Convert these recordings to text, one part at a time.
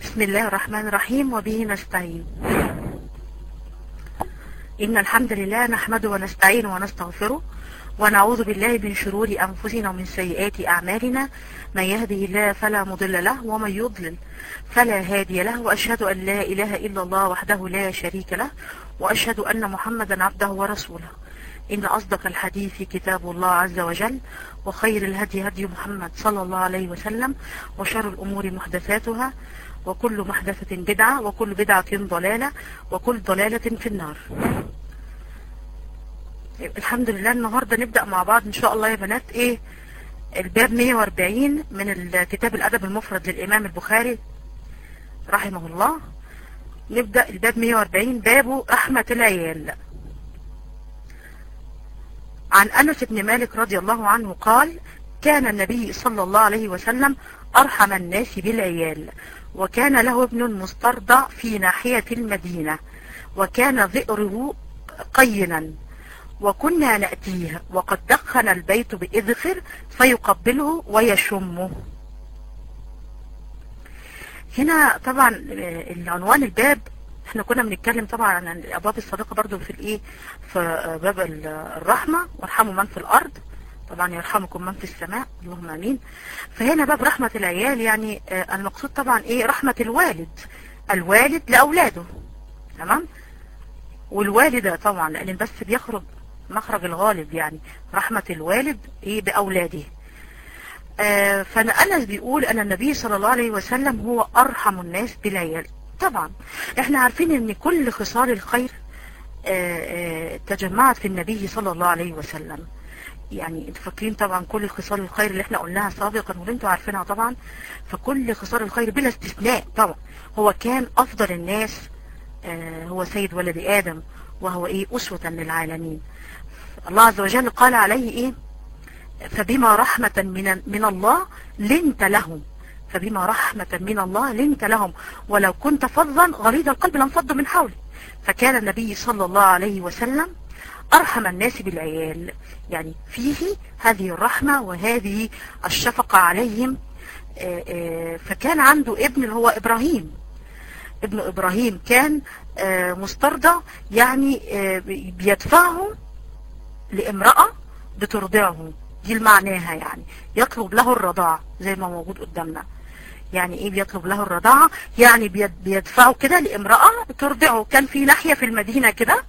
بسم الله الرحمن الرحيم وبه نستعين إن الحمد لله نحمده ونستعينه ونستغفره ونعوذ بالله من شرور أنفسنا ومن سيئات أعمالنا من يهده الله فلا مضل له ومن يضلل فلا هادي له وأشهد أن لا إله إلا الله وحده لا شريك له وأشهد أن محمدا عبده ورسوله إن أصدق الحديث كتاب الله عز وجل وخير الهدي هدي محمد صلى الله عليه وسلم وشر الأمور محدثاتها وكل محدثة بدعة وكل بدعة ضلالة وكل ضلالة في النار الحمد لله النهاردة نبدأ مع بعض إن شاء الله يا بنات إيه الباب 140 من الكتاب الأدب المفرد للإمام البخاري رحمه الله نبدأ الباب 140 باب رحمة العيال عن أنس بن مالك رضي الله عنه قال كان النبي صلى الله عليه وسلم أرحم الناس بالعيال وكان له ابن مسترضع في ناحية المدينة وكان ذئره قينا وكنا نأتيه وقد دخن البيت بإذخر فيقبله ويشمه هنا طبعا العنوان الباب احنا كنا بنتكلم طبعا عن الابواب الصادقه برضو في الايه في باب الرحمه وارحموا من في الارض طبعا يرحمكم من في السماء اللهم امين فهنا باب رحمه العيال يعني المقصود طبعا ايه رحمه الوالد الوالد لاولاده تمام والوالده طبعا لان بس بيخرج مخرج الغالب يعني رحمه الوالد ايه باولاده آه فانا انس بيقول ان النبي صلى الله عليه وسلم هو ارحم الناس بالعيال طبعا احنا عارفين ان كل خصال الخير آآ آآ تجمعت في النبي صلى الله عليه وسلم يعني انتوا فاكرين طبعا كل خصال الخير اللي احنا قلناها سابقا واللي انتوا عارفينها طبعا فكل خصال الخير بلا استثناء طبعا هو كان افضل الناس هو سيد ولد ادم وهو ايه اسوة للعالمين الله عز وجل قال عليه ايه فبما رحمة من, من الله لنت لهم فبما رحمة من الله لنت لهم ولو كنت فظا غليظ القلب لانفضوا من حولك فكان النبي صلى الله عليه وسلم أرحم الناس بالعيال يعني فيه هذه الرحمة وهذه الشفقة عليهم فكان عنده ابن اللي هو إبراهيم ابن إبراهيم كان مسترضع يعني بيدفعه لامرأة بترضعه دي المعناها يعني يطلب له الرضاعة زي ما موجود قدامنا يعني ايه بيطلب له الرضاعة يعني بيدفعه كده لامرأة ترضعه كان في ناحية في المدينة كده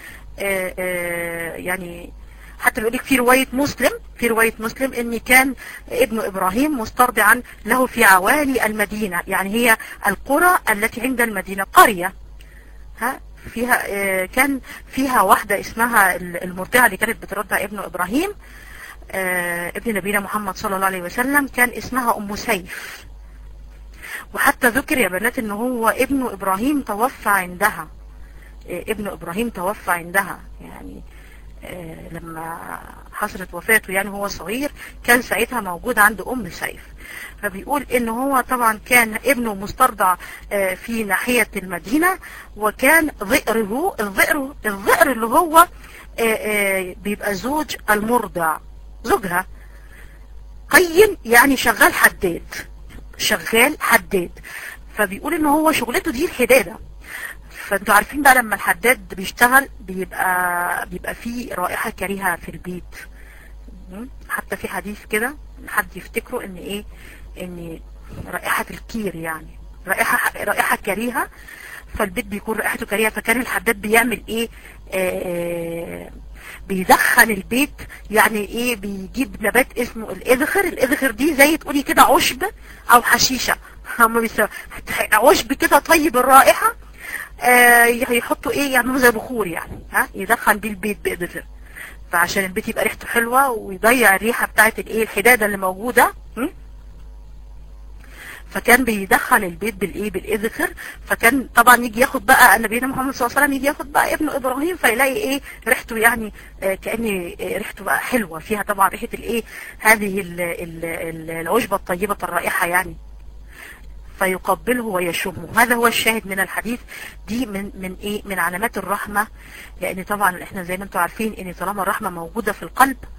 يعني حتى بيقول لك في رواية مسلم في رواية مسلم ان كان ابن ابراهيم مسترضعا له في عوالي المدينة يعني هي القرى التي عند المدينة قرية ها فيها كان فيها واحدة اسمها المرضعة اللي كانت بترضع ابن ابراهيم ابن نبينا محمد صلى الله عليه وسلم كان اسمها ام سيف وحتى ذكر يا بنات ان هو ابن ابراهيم توفى عندها ابن ابراهيم توفى عندها يعني لما حصلت وفاته يعني هو صغير كان ساعتها موجود عند ام سيف فبيقول ان هو طبعا كان ابنه مسترضع في ناحية المدينة وكان ظئره الظئر الظئر اللي هو بيبقى زوج المرضع زوجها قيم يعني شغال حداد شغال حداد فبيقول ان هو شغلته دي الحدادة فانتوا عارفين بقى لما الحداد بيشتغل بيبقى بيبقى فيه رائحة كريهة في البيت حتى في حديث كده حد يفتكروا ان ايه ان رائحة الكير يعني رائحة رائحة كريهة فالبيت بيكون رائحته كريهة فكان الحداد بيعمل ايه آآ بيدخن البيت يعني ايه بيجيب نبات اسمه الاذخر الاذخر دي زي تقولي كده عشب او حشيشة هم بيسموا عشب كده طيب الرائحة آه هيحطوا ايه يعملوا زي بخور يعني ها يدخن بيه البيت باذخر فعشان البيت يبقى ريحته حلوة ويضيع الريحة بتاعت الايه الحدادة اللي موجودة فكان بيدخل البيت بالايه بالاذخر فكان طبعا يجي ياخد بقى نبينا محمد صلى الله عليه وسلم يجي ياخد بقى ابن ابراهيم فيلاقي ايه ريحته يعني آه كان ريحته بقى حلوه فيها طبعا ريحه الايه هذه ال ال ال العشبه الطيبه الرائحه يعني فيقبله ويشمه هذا هو الشاهد من الحديث دي من من ايه من علامات الرحمه لان طبعا احنا زي ما انتم عارفين ان طالما الرحمه موجوده في القلب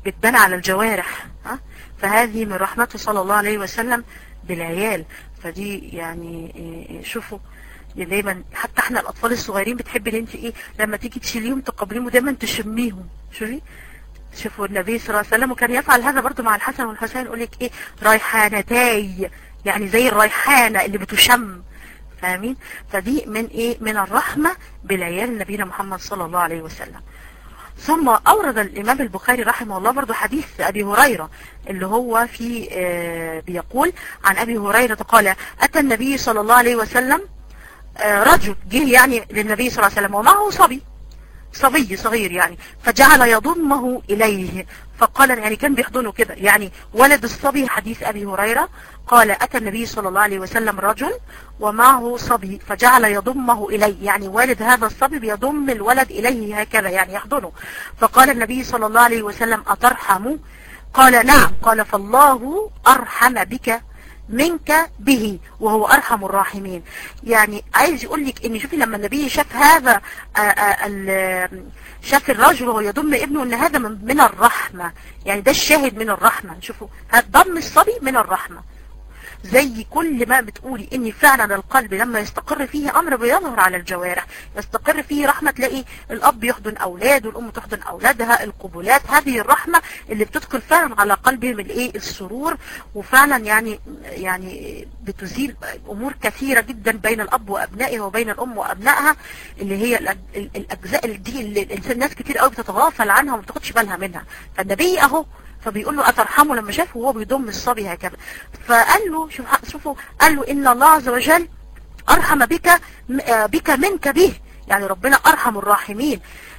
بتبان على الجوارح ها فهذه من رحمته صلى الله عليه وسلم بالعيال فدي يعني إيه، شوفوا دايما حتى احنا الاطفال الصغيرين بتحب ان انت ايه لما تيجي تشيليهم تقبليهم ودايما تشميهم شوفي شوفوا النبي صلى الله عليه وسلم وكان يفعل هذا برضو مع الحسن والحسين يقول لك ايه ريحانتاي يعني زي الريحانه اللي بتشم فاهمين فدي من ايه من الرحمه بالعيال نبينا محمد صلى الله عليه وسلم ثم أورد الإمام البخاري رحمه الله برضو حديث أبي هريرة اللي هو في آه بيقول عن أبي هريرة قال أتى النبي صلى الله عليه وسلم آه رجل جه يعني للنبي صلى الله عليه وسلم ومعه صبي صبي صغير يعني فجعل يضمه إليه فقال يعني كان بيحضنه كده يعني ولد الصبي حديث أبي هريرة قال أتى النبي صلى الله عليه وسلم رجل ومعه صبي فجعل يضمه إليه يعني والد هذا الصبي بيضم الولد إليه هكذا يعني يحضنه فقال النبي صلى الله عليه وسلم أترحم قال نعم قال فالله أرحم بك منك به وهو أرحم الراحمين يعني عايز يقول لك ان شوفي لما النبي شاف هذا آآ آآ شاف الرجل وهو يضم ابنه ان هذا من, من الرحمة يعني ده الشاهد من الرحمة شوفوا ضم الصبي من الرحمة زي كل ما بتقولي ان فعلا القلب لما يستقر فيه امر بيظهر على الجوارح يستقر فيه رحمة تلاقي الاب يحضن اولاده الام تحضن اولادها القبولات هذه الرحمة اللي بتدخل فعلا على قلبهم الايه السرور وفعلا يعني يعني بتزيل امور كثيرة جدا بين الاب وابنائه وبين الام وابنائها اللي هي الاجزاء دي اللي الانسان ناس كتير قوي بتتغافل عنها وما بتاخدش بالها منها فالنبي اهو فبيقول له أترحمه لما شافه وهو بيضم الصبي هكذا فقال له شوفوا قال له إن الله عز وجل أرحم بك بك منك به يعني ربنا أرحم الراحمين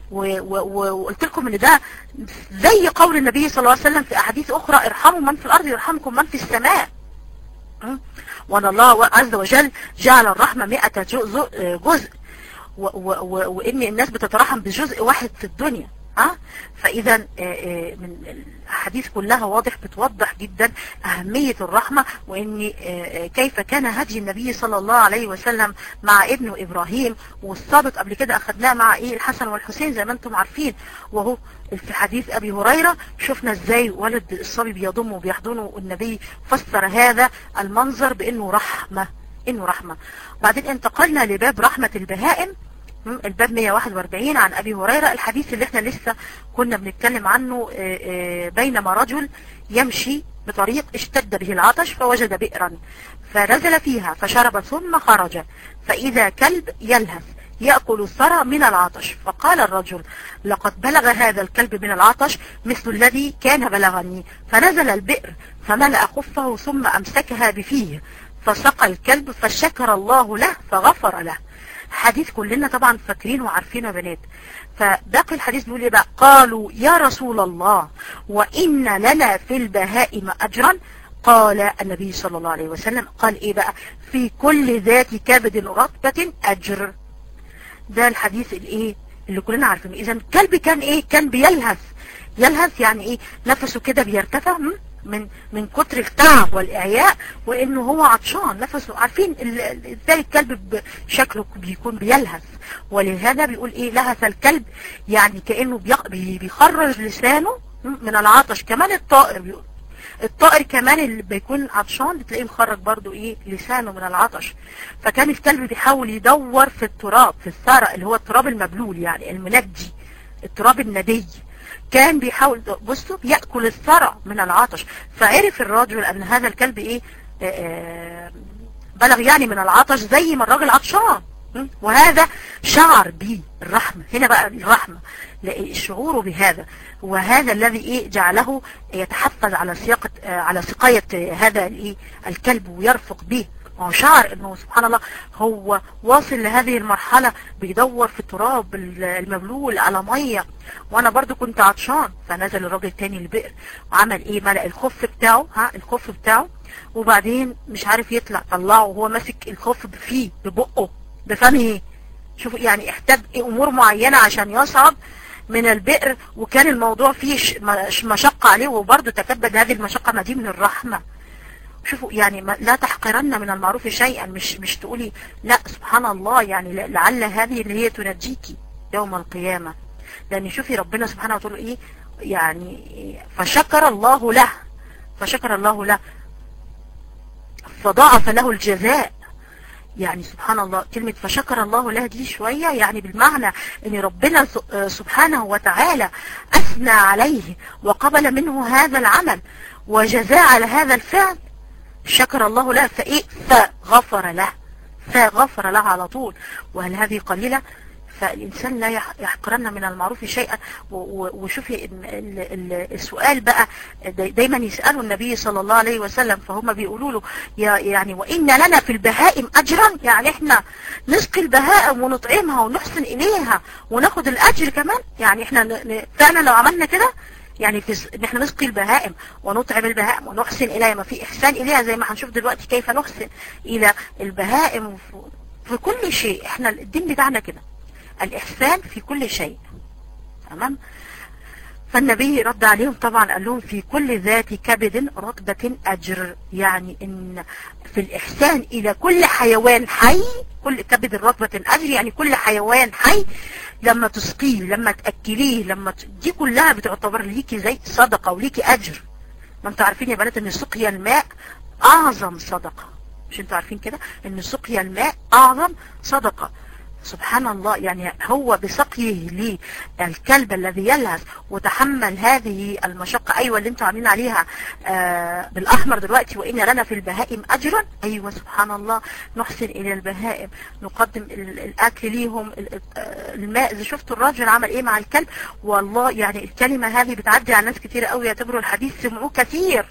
وقلت لكم ان ده زي قول النبي صلى الله عليه وسلم في احاديث اخرى ارحموا من في الارض يرحمكم من في السماء وان الله عز وجل جعل الرحمة مئة جزء, جزء وان الناس بتترحم بجزء واحد في الدنيا ها فاذا من الاحاديث كلها واضح بتوضح جدا اهمية الرحمة وان كيف كان هدي النبي صلى الله عليه وسلم مع ابنه ابراهيم والسابق قبل كده اخدناه مع ايه الحسن والحسين زي ما انتم عارفين وهو في حديث ابي هريرة شفنا ازاي ولد الصبي بيضمه وبيحضنه والنبي فسر هذا المنظر بانه رحمة انه رحمة بعدين انتقلنا لباب رحمة البهائم الباب 141 عن أبي هريرة الحديث اللي احنا لسه كنا بنتكلم عنه بينما رجل يمشي بطريق اشتد به العطش فوجد بئرا فنزل فيها فشرب ثم خرج فإذا كلب يلهث يأكل الثرى من العطش فقال الرجل لقد بلغ هذا الكلب من العطش مثل الذي كان بلغني فنزل البئر فملأ خفه ثم أمسكها بفيه فسقى الكلب فشكر الله له فغفر له حديث كلنا طبعا فاكرينه وعارفينه يا بنات فباقي الحديث بيقول ايه بقى قالوا يا رسول الله وإن لنا في البهائم أجرا قال النبي صلى الله عليه وسلم قال ايه بقى في كل ذات كبد رطبة أجر ده الحديث الايه اللي كلنا عارفينه اذا الكلب كان ايه كان بيلهث يلهث يعني ايه نفسه كده بيرتفع من من كتر التعب والاعياء وانه هو عطشان نفسه عارفين ازاي الكلب شكله بيكون بيلهث ولهذا بيقول ايه لهث الكلب يعني كانه بيخرج لسانه من العطش كمان الطائر بيقول الطائر كمان اللي بيكون عطشان بتلاقيه مخرج برضو ايه لسانه من العطش فكان الكلب بيحاول يدور في التراب في الثرى اللي هو التراب المبلول يعني المنجي التراب الندي كان بيحاول بصوا يأكل الثرى من العطش فعرف الرجل ان هذا الكلب ايه آآ بلغ يعني من العطش زي ما الراجل عطشان وهذا شعر به الرحمة هنا بقى الرحمة الشعور بهذا وهذا الذي ايه جعله يتحفز على سياقة على سقاية هذا الايه الكلب ويرفق به هو شعر انه سبحان الله هو واصل لهذه المرحلة بيدور في التراب المبلول على مية وانا برضو كنت عطشان فنزل الراجل تاني البئر وعمل ايه ملأ الخف بتاعه ها الخف بتاعه وبعدين مش عارف يطلع طلعه وهو ماسك الخف فيه ببقه بفمه شوفوا يعني احتاج امور معينة عشان يصعد من البئر وكان الموضوع فيه مشقة عليه وبرضه تكبد هذه المشقة ما دي من الرحمة شوفوا يعني لا تحقرن من المعروف شيئا مش مش تقولي لا سبحان الله يعني لعل هذه اللي هي تنجيكي يوم القيامة لان شوفي ربنا سبحانه وتعالى ايه يعني فشكر الله له فشكر الله له فضاعف له الجزاء يعني سبحان الله كلمة فشكر الله له دي شوية يعني بالمعنى ان ربنا سبحانه وتعالى اثنى عليه وقبل منه هذا العمل وجزاء على هذا الفعل شكر الله له فايه فغفر له فغفر له على طول وهل هذه قليلة فالإنسان لا يحقرن من المعروف شيئا وشوفي السؤال بقى دايما يسألوا النبي صلى الله عليه وسلم فهم بيقولوا له يعني وإن لنا في البهائم أجرا يعني احنا نسقي البهائم ونطعمها ونحسن إليها وناخد الأجر كمان يعني احنا فعلا لو عملنا كده يعني في ان احنا نسقي البهائم ونطعم البهائم ونحسن اليها ما في احسان اليها زي ما هنشوف دلوقتي كيف نحسن الى البهائم في كل شيء احنا الدين بتاعنا كده الإحسان في كل شيء تمام فالنبي رد عليهم طبعا قال لهم في كل ذات كبد رتبة أجر يعني إن في الإحسان إلى كل حيوان حي كل كبد رتبة أجر يعني كل حيوان حي لما تسقيه لما تأكليه لما ت... دي كلها بتعتبر ليكي زي صدقة وليكي أجر ما انتوا عارفين يا بنات ان سقيا الماء أعظم صدقة مش انتوا عارفين كده ان سقيا الماء أعظم صدقة سبحان الله يعني هو بسقيه للكلب الذي يلهث وتحمل هذه المشقة أيوة اللي انتوا عاملين عليها آه بالأحمر دلوقتي وإن لنا في البهائم أجرا أيوة سبحان الله نحسن إلى البهائم نقدم الأكل ليهم الماء إذا شفتوا الراجل عمل إيه مع الكلب والله يعني الكلمة هذه بتعدي على ناس كتير قوي يعتبروا الحديث سمعوه كثير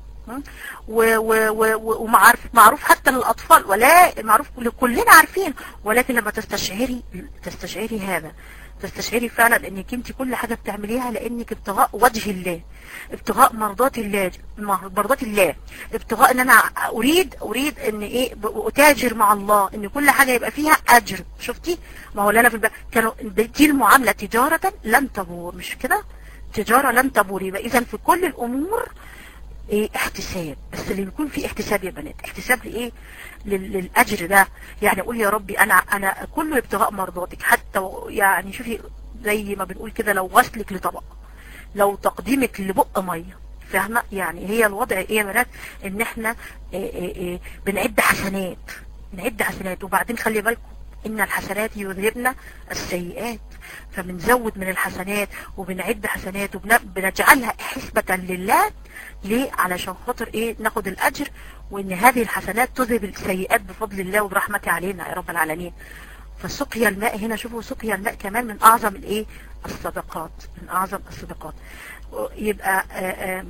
ومعروف معروف حتى للأطفال ولا معروف كلنا عارفين ولكن لما تستشعري تستشعري هذا تستشعري فعلا انك انت كل حاجة بتعمليها لانك ابتغاء وجه الله ابتغاء مرضات الله مرضات الله ابتغاء ان انا اريد اريد ان ايه اتاجر مع الله ان كل حاجة يبقى فيها اجر شفتي ما هو لنا في البقى كانوا دي المعاملة تجارة لن تبور مش كده تجارة لن تبور يبقى اذا في كل الامور ايه احتساب بس اللي يكون في احتساب يا بنات احتساب لايه للاجر ده يعني اقول يا ربي انا انا كله ابتغاء مرضاتك حتى يعني شوفي زي ما بنقول كده لو غسلك لطبق لو تقديمك لبق ميه فاهمه يعني هي الوضع ايه يا بنات ان احنا إيه إيه إيه بنعد حسنات بنعد حسنات وبعدين خلي بالكم ان الحسنات يذهبن السيئات فبنزود من الحسنات وبنعد حسنات وبنجعلها حسبة لله ليه علشان خاطر ايه ناخد الاجر وان هذه الحسنات تذهب السيئات بفضل الله وبرحمته علينا يا رب العالمين فسقيا الماء هنا شوفوا سقيا الماء كمان من اعظم الايه الصدقات من اعظم الصدقات يبقى آآ آآ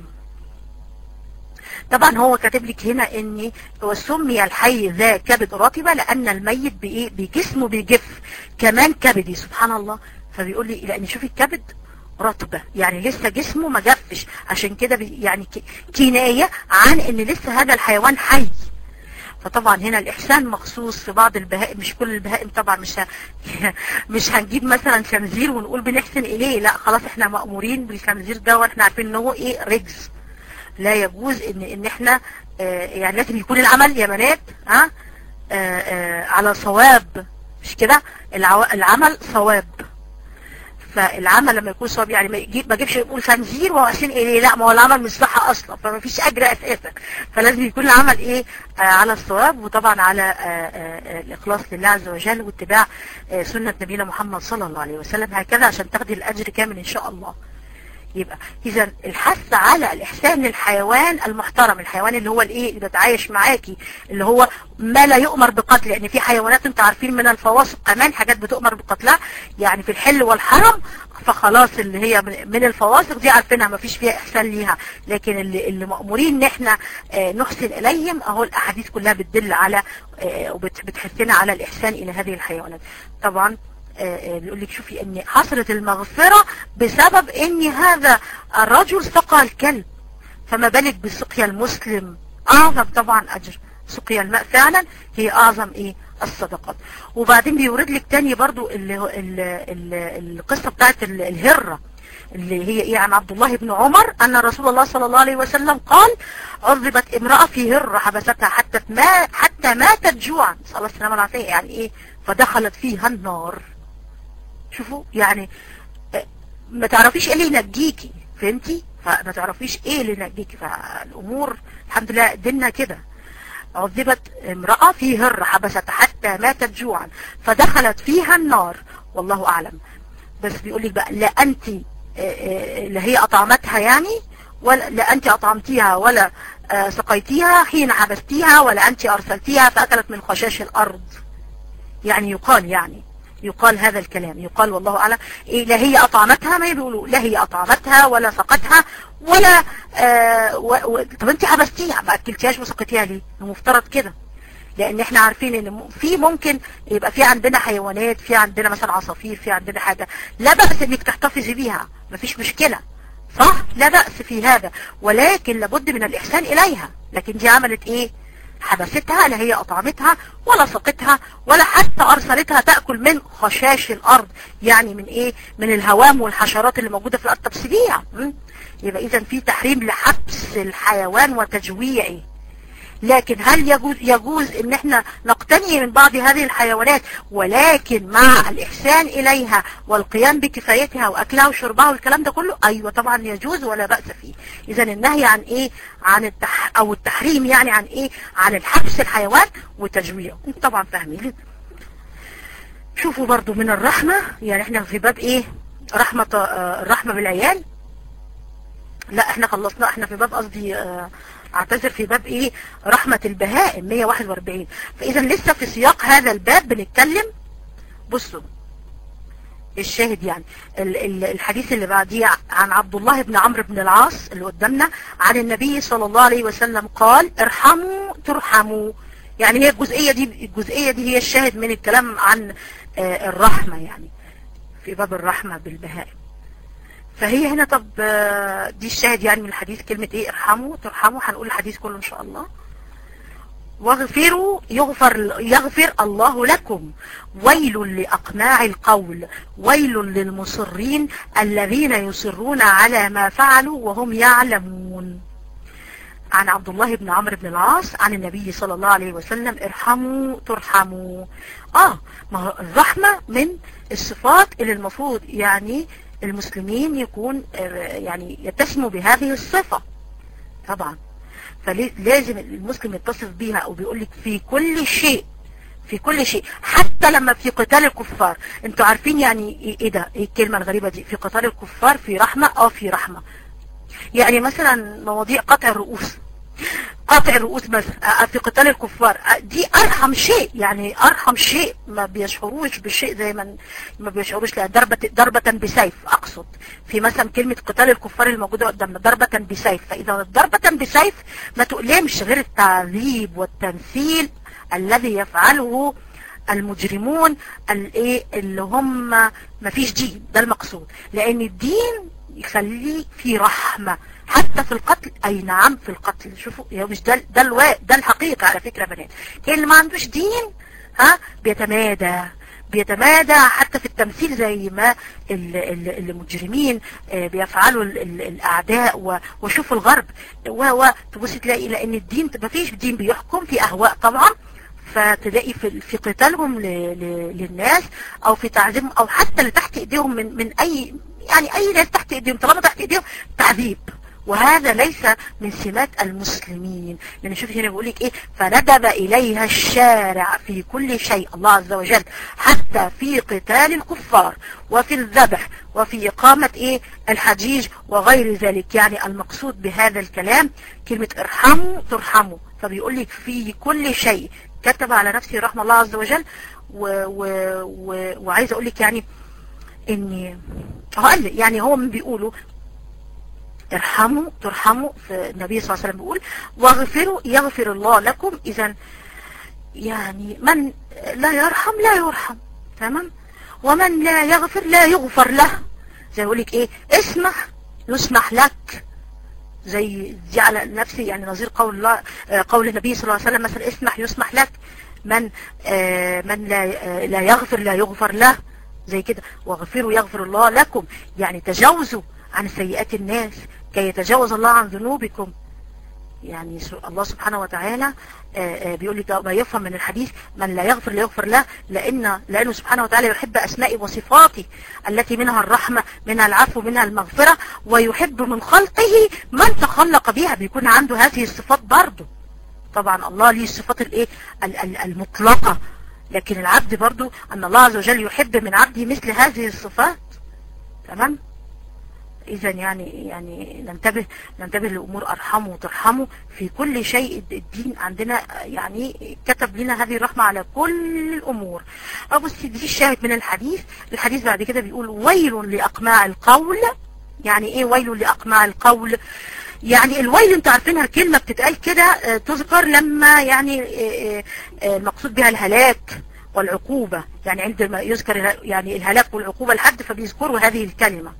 طبعا هو كاتب لك هنا ان وسمي الحي ذا كبد رطبة لان الميت بايه بجسمه بيجف كمان كبدي سبحان الله فبيقول لي لان شوفي الكبد رطبة يعني لسه جسمه ما جفش عشان كده يعني كناية عن ان لسه هذا الحيوان حي فطبعا هنا الإحسان مخصوص في بعض البهائم مش كل البهائم طبعا مش ه... مش هنجيب مثلا خنزير ونقول بنحسن إليه لا خلاص احنا مأمورين بالخنزير ده واحنا عارفين ان هو ايه رجز لا يجوز ان ان احنا اه يعني لازم يكون العمل يا بنات ها اه اه على صواب مش كده العو... العمل صواب فالعمل لما يكون صواب يعني ما يجيب ما اجيبش يقول خنزير واحسن اليه لا ما هو العمل مش صح اصلا فما فيش اجر اساسا فلازم يكون العمل ايه آه على الصواب وطبعا على آه آه الاخلاص لله عز وجل واتباع آه سنة نبينا محمد صلى الله عليه وسلم هكذا عشان تاخدي الاجر كامل ان شاء الله يبقى اذا الحث على الاحسان للحيوان المحترم الحيوان اللي هو الايه اللي بيتعايش معاكي اللي هو ما لا يؤمر بقتل لان في حيوانات انت عارفين من الفواسق كمان حاجات بتؤمر بقتلها يعني في الحل والحرم فخلاص اللي هي من الفواسق دي عارفينها ما فيش فيها احسان ليها لكن اللي, اللي مأمورين ان احنا اه نحسن اليهم اهو الاحاديث كلها بتدل على اه وبتحثنا على الاحسان الى هذه الحيوانات طبعا بيقول لك شوفي ان حصلت المغفرة بسبب ان هذا الرجل سقى الكلب فما بالك بسقيا المسلم اعظم طبعا اجر سقيا الماء فعلا هي اعظم ايه الصدقات وبعدين بيورد لك تاني برضو اللي هو ال ال القصة بتاعت الهرة اللي هي ايه عن عبد الله بن عمر ان رسول الله صلى الله عليه وسلم قال عذبت امرأة في هرة حبستها حتى ما حتى ماتت جوعا صلى الله عليه وسلم يعني ايه فدخلت فيها النار شوفوا يعني ما تعرفيش ايه اللي ينجيكي فهمتي فما تعرفيش ايه اللي نجيكي فالامور الحمد لله ديننا كده عذبت امرأة في هر حبست حتى ماتت جوعا فدخلت فيها النار والله اعلم بس بيقول لك بقى لا انت اللي هي اطعمتها يعني ولا لا انت اطعمتيها ولا سقيتيها حين حبستيها ولا انت ارسلتيها فاكلت من خشاش الارض يعني يقال يعني يقال هذا الكلام يقال والله أعلم إيه لا هي أطعمتها ما يقولوا لا هي أطعمتها ولا سقتها ولا آه و... و... طب انت حبستيها ما أكلتيهاش وسقتيها ليه المفترض كده لان احنا عارفين ان في ممكن يبقى في عندنا حيوانات في عندنا مثلا عصافير في عندنا حاجة لا بأس انك تحتفظي بيها مفيش مشكلة صح لا بأس في هذا ولكن لابد من الإحسان إليها لكن دي عملت ايه حبستها لا هي أطعمتها ولا سقتها ولا حتى أرسلتها تأكل من خشاش الأرض يعني من إيه من الهوام والحشرات اللي موجودة في الأرض طب سيبيها يبقى إذا في تحريم لحبس الحيوان وتجويعه لكن هل يجوز, يجوز ان احنا نقتني من بعض هذه الحيوانات ولكن مع الاحسان اليها والقيام بكفايتها واكلها وشربها والكلام ده كله ايوه طبعا يجوز ولا بأس فيه اذا النهي عن ايه عن التح او التحريم يعني عن ايه عن الحبس الحيوان وتجويعه انت طبعا فاهمين شوفوا برضو من الرحمة يعني احنا في باب ايه رحمة الرحمة بالعيال لا احنا خلصنا احنا في باب قصدي اه اعتذر في باب ايه رحمة البهائم 141 فاذا لسه في سياق هذا الباب بنتكلم بصوا الشاهد يعني ال ال الحديث اللي بعديه عن عبد الله بن عمرو بن العاص اللي قدامنا عن النبي صلى الله عليه وسلم قال ارحموا ترحموا يعني هي الجزئية دي الجزئية دي هي الشاهد من الكلام عن آه الرحمة يعني في باب الرحمة بالبهائم فهي هنا طب دي الشاهد يعني من الحديث كلمة ايه ارحموا ترحموا هنقول الحديث كله ان شاء الله واغفروا يغفر, يغفر الله لكم ويل لأقناع القول ويل للمصرين الذين يصرون على ما فعلوا وهم يعلمون عن عبد الله بن عمرو بن العاص عن النبي صلى الله عليه وسلم ارحموا ترحموا اه ما هو الرحمة من الصفات اللي المفروض يعني المسلمين يكون يعني يتسموا بهذه الصفة طبعا فلازم المسلم يتصف بيها او بيقول لك في كل شيء في كل شيء حتى لما في قتال الكفار انتوا عارفين يعني ايه ده ايه الكلمة الغريبة دي في قتال الكفار في رحمة اه في رحمة يعني مثلا مواضيع قطع الرؤوس قطع الرؤوس مثلا في قتال الكفار دي ارحم شيء يعني ارحم شيء ما بيشعروش بالشيء زي ما ما بيشعروش لا ضربة ضربة بسيف اقصد في مثلا كلمة قتال الكفار الموجودة قدامنا ضربة بسيف فاذا ضربة بسيف ما تؤلمش غير التعذيب والتمثيل الذي يفعله المجرمون الايه اللي هم ما فيش دين ده المقصود لان الدين يخليه في رحمة حتى في القتل اي نعم في القتل شوفوا يا مش ده ده الوا ده الحقيقة على فكرة بنات اللي ما عندوش دين ها بيتمادى بيتمادى حتى في التمثيل زي ما المجرمين بيفعلوا الاعداء وشوفوا الغرب وتبص تلاقي لان الدين ما فيش دين بيحكم في اهواء طبعا فتلاقي في في قتالهم للناس او في تعذيبهم او حتى اللي تحت ايديهم من من اي يعني اي ناس تحت ايديهم طالما تحت ايديهم تعذيب وهذا ليس من سمات المسلمين لان شوف هنا بيقول لك ايه فندب اليها الشارع في كل شيء الله عز وجل حتى في قتال الكفار وفي الذبح وفي اقامة ايه الحجيج وغير ذلك يعني المقصود بهذا الكلام كلمة ارحموا ترحموا فبيقول لك في كل شيء كتب على نفسه رحمة الله عز وجل و و و وعايز اقول لك يعني ان هقل يعني هو من بيقولوا ارحموا ترحموا في النبي صلى الله عليه وسلم بيقول واغفروا يغفر الله لكم اذا يعني من لا يرحم لا يرحم تمام ومن لا يغفر لا يغفر له زي يقول لك ايه اسمح يسمح لك زي دي على نفسي يعني نظير قول الله قول النبي صلى الله عليه وسلم مثلا اسمح يسمح لك من آه من لا آه لا يغفر لا يغفر له زي كده واغفروا يغفر الله لكم يعني تجاوزوا عن سيئات الناس كي يتجاوز الله عن ذنوبكم يعني الله سبحانه وتعالى بيقول لك ما يفهم من الحديث من لا يغفر لا يغفر له لأن لأنه سبحانه وتعالى يحب أسمائي وصفاتي التي منها الرحمة منها العفو منها المغفرة ويحب من خلقه من تخلق بها بيكون عنده هذه الصفات برضه طبعا الله ليه الصفات الايه المطلقة لكن العبد برضه أن الله عز وجل يحب من عبده مثل هذه الصفات تمام اذا يعني يعني ننتبه ننتبه لامور ارحمه وترحمه في كل شيء الدين عندنا يعني كتب لنا هذه الرحمه على كل الامور ابو دي الشاهد من الحديث الحديث بعد كده بيقول ويل لاقماع القول يعني ايه ويل لاقماع القول يعني الويل انتوا عارفينها كلمة بتتقال كده تذكر لما يعني المقصود بها الهلاك والعقوبة يعني عندما يذكر يعني الهلاك والعقوبة لحد فبيذكروا هذه الكلمة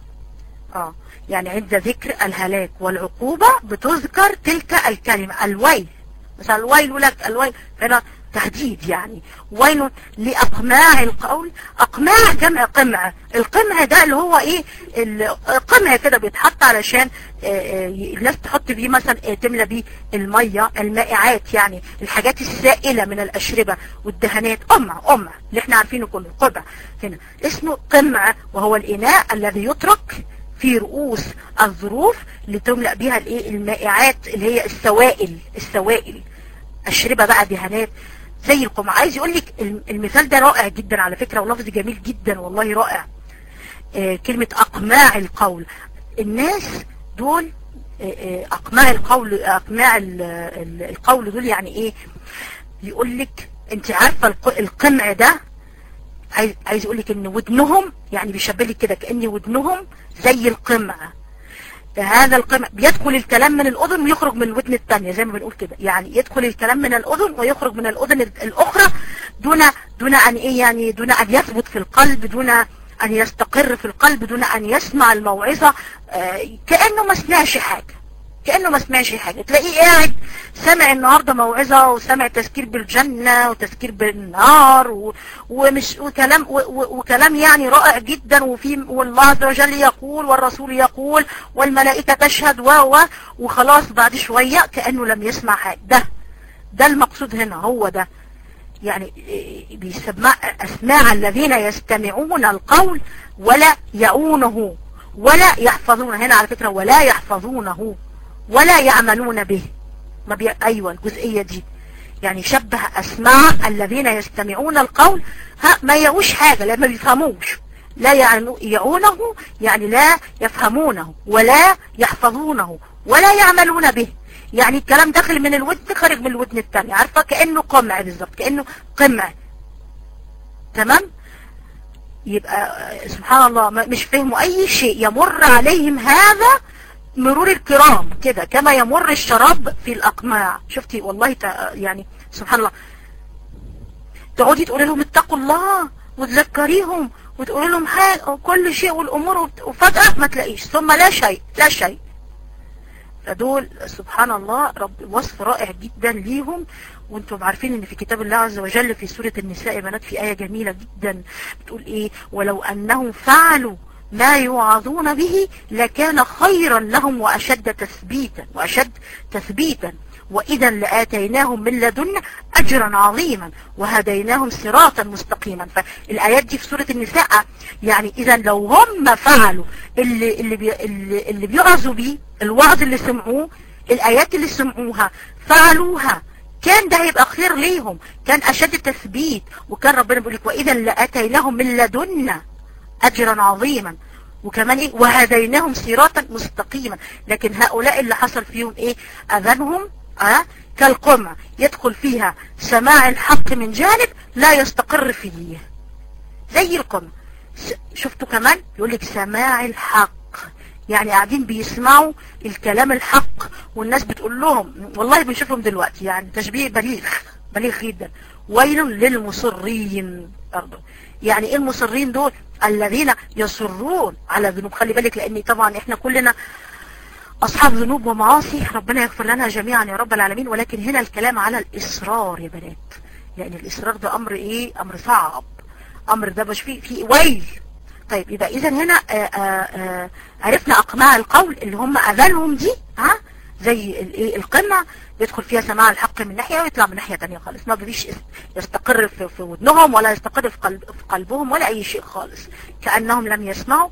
اه يعني عند ذكر الهلاك والعقوبة بتذكر تلك الكلمة الويل مثلا الويل لك الويل هنا تهديد يعني ويل لأقماع القول أقماع جمع قمع القمع ده اللي هو ايه القمع كده بيتحط علشان الناس تحط بيه مثلا تملى بيه المية المائعات يعني الحاجات السائلة من الأشربة والدهانات قمع قمع اللي احنا عارفينه كله قمع هنا اسمه قمع وهو الإناء الذي يترك في رؤوس الظروف لتملأ بها الايه المائعات اللي هي السوائل السوائل أشربة بقى دهانات زي القمع عايز يقول لك المثال ده رائع جدا على فكرة ولفظ جميل جدا والله رائع آه كلمة أقماع القول الناس دول آه أقماع القول أقماع القول دول يعني إيه يقول لك أنت عارفة القمع ده عايز عايز يقول لك ان ودنهم يعني بيشبه لك كده كان ودنهم زي القمع هذا القمع بيدخل الكلام من الاذن ويخرج من الودن الثانيه زي ما بنقول كده يعني يدخل الكلام من الاذن ويخرج من الاذن الاخرى دون دون ان ايه يعني دون ان يثبت في القلب دون ان يستقر في القلب دون ان يسمع الموعظه آه كانه ما سمعش حاجه كأنه ما سمعش حاجة تلاقيه قاعد سمع النهاردة موعظة وسمع تذكير بالجنة وتذكير بالنار و... ومش وكلام و... و... وكلام يعني رائع جدا وفي والله عز وجل يقول والرسول يقول والملائكة تشهد و و وخلاص بعد شوية كأنه لم يسمع حاجة ده ده المقصود هنا هو ده يعني بيسمع أسماع الذين يستمعون القول ولا يعونه ولا يحفظون هنا على فكرة ولا يحفظونه ولا يعملون به ما بي... أيوة الجزئية دي يعني شبه أسماع الذين يستمعون القول ها ما يعوش حاجة لا ما بيفهموش لا يعونه يعني لا يفهمونه ولا يحفظونه ولا يعملون به يعني الكلام داخل من الودن خارج من الودن الثانية عارفة كأنه قمع بالظبط كأنه قمع تمام يبقى سبحان الله مش فهموا أي شيء يمر عليهم هذا مرور الكرام كده كما يمر الشراب في الأقماع شفتي والله يعني سبحان الله تقعدي تقولي لهم اتقوا الله وتذكريهم وتقولي لهم حاجة وكل شيء والأمور وفجأة ما تلاقيش ثم لا شيء لا شيء فدول سبحان الله رب وصف رائع جدا ليهم وانتم عارفين ان في كتاب الله عز وجل في سورة النساء بنات في آية جميلة جدا بتقول ايه ولو انهم فعلوا ما يوعظون به لكان خيرا لهم وأشد تثبيتا وأشد تثبيتا وإذا لآتيناهم من لدن أجرا عظيما وهديناهم صراطا مستقيما فالآيات دي في سورة النساء يعني إذا لو هم فعلوا اللي, اللي, بي اللي, اللي بيعظوا بيه الوعظ اللي سمعوه الآيات اللي سمعوها فعلوها كان ده هيبقى خير ليهم كان أشد تثبيت وكان ربنا بيقول لك وإذا لآتيناهم من لدنا أجرا عظيما وكمان إيه وهديناهم صراطا مستقيما لكن هؤلاء اللي حصل فيهم إيه أذانهم أه كالقمع يدخل فيها سماع الحق من جانب لا يستقر فيه زي القمع شفتوا كمان يقول لك سماع الحق يعني قاعدين بيسمعوا الكلام الحق والناس بتقول لهم والله بنشوفهم دلوقتي يعني تشبيه بليغ بليغ جدا ويل للمصرين برضه يعني ايه المصرين دول الذين يصرون على ذنوب خلي بالك لان طبعا احنا كلنا اصحاب ذنوب ومعاصي ربنا يغفر لنا جميعا يا رب العالمين ولكن هنا الكلام على الاصرار يا بنات يعني الاصرار ده امر ايه امر صعب امر ده مش فيه فيه ويل طيب يبقى اذا هنا آآ آآ عرفنا اقماع القول اللي هم اذانهم دي ها زي الايه القمة بيدخل فيها سماع الحق من ناحية ويطلع من ناحية تانية خالص ما بيش يستقر في, في ودنهم ولا يستقر في, قلب في قلبهم ولا اي شيء خالص كأنهم لم يسمعوا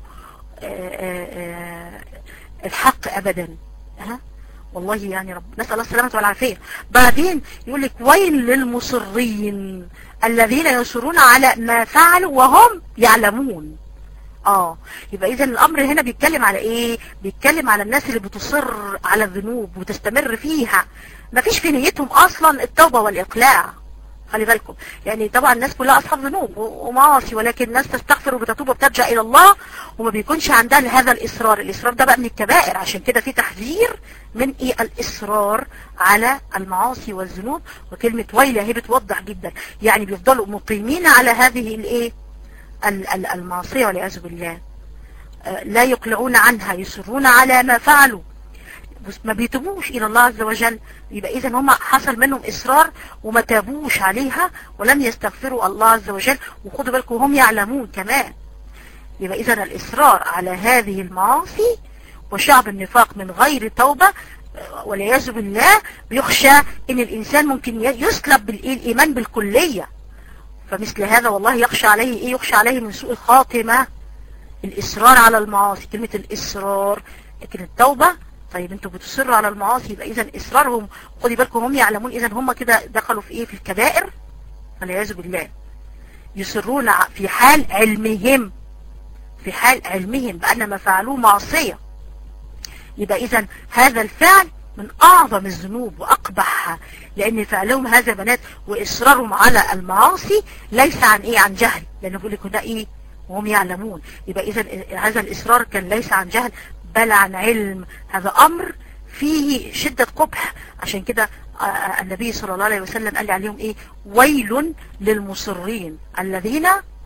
الحق ابدا ها والله يعني رب نسأل الله السلامة والعافية بعدين يقول لك ويل للمصرين الذين يصرون على ما فعلوا وهم يعلمون اه يبقى اذا الامر هنا بيتكلم على ايه بيتكلم على الناس اللي بتصر على الذنوب وتستمر فيها ما فيش في نيتهم اصلا التوبة والاقلاع خلي بالكم يعني طبعا الناس كلها اصحاب ذنوب ومعاصي ولكن الناس تستغفر وبتتوب وبترجع الى الله وما بيكونش عندها هذا الاصرار الاصرار ده بقى من الكبائر عشان كده في تحذير من ايه الاصرار على المعاصي والذنوب وكلمة ويلة هي بتوضح جدا يعني بيفضلوا مقيمين على هذه الايه المعصية والعياذ بالله لا يقلعون عنها يصرون على ما فعلوا ما بيتوبوش الى الله عز وجل يبقى اذا هم حصل منهم اصرار وما تابوش عليها ولم يستغفروا الله عز وجل وخدوا بالكم هم يعلمون كمان يبقى اذا الاصرار على هذه المعاصي وشعب النفاق من غير توبة والعياذ بالله بيخشى ان الانسان ممكن يسلب الايمان بالكلية فمثل هذا والله يخشى عليه ايه يخشى عليه من سوء الخاتمة الاصرار على المعاصي كلمة الاصرار لكن التوبة طيب انتوا بتصروا على المعاصي يبقى اذا اصرارهم خدي بالكم هم يعلمون اذا هم كده دخلوا في ايه في الكبائر والعياذ بالله يصرون في حال علمهم في حال علمهم بان ما فعلوه معصية يبقى اذا هذا الفعل من اعظم الذنوب واقبحها لان فعلهم هذا بنات واصرارهم على المعاصي ليس عن ايه عن جهل لانه بيقول لك ده ايه وهم يعلمون يبقى اذا هذا الاصرار كان ليس عن جهل بل عن علم هذا امر فيه شدة قبح عشان كده النبي صلى الله عليه وسلم قال عليهم ايه ويل للمصرين الذين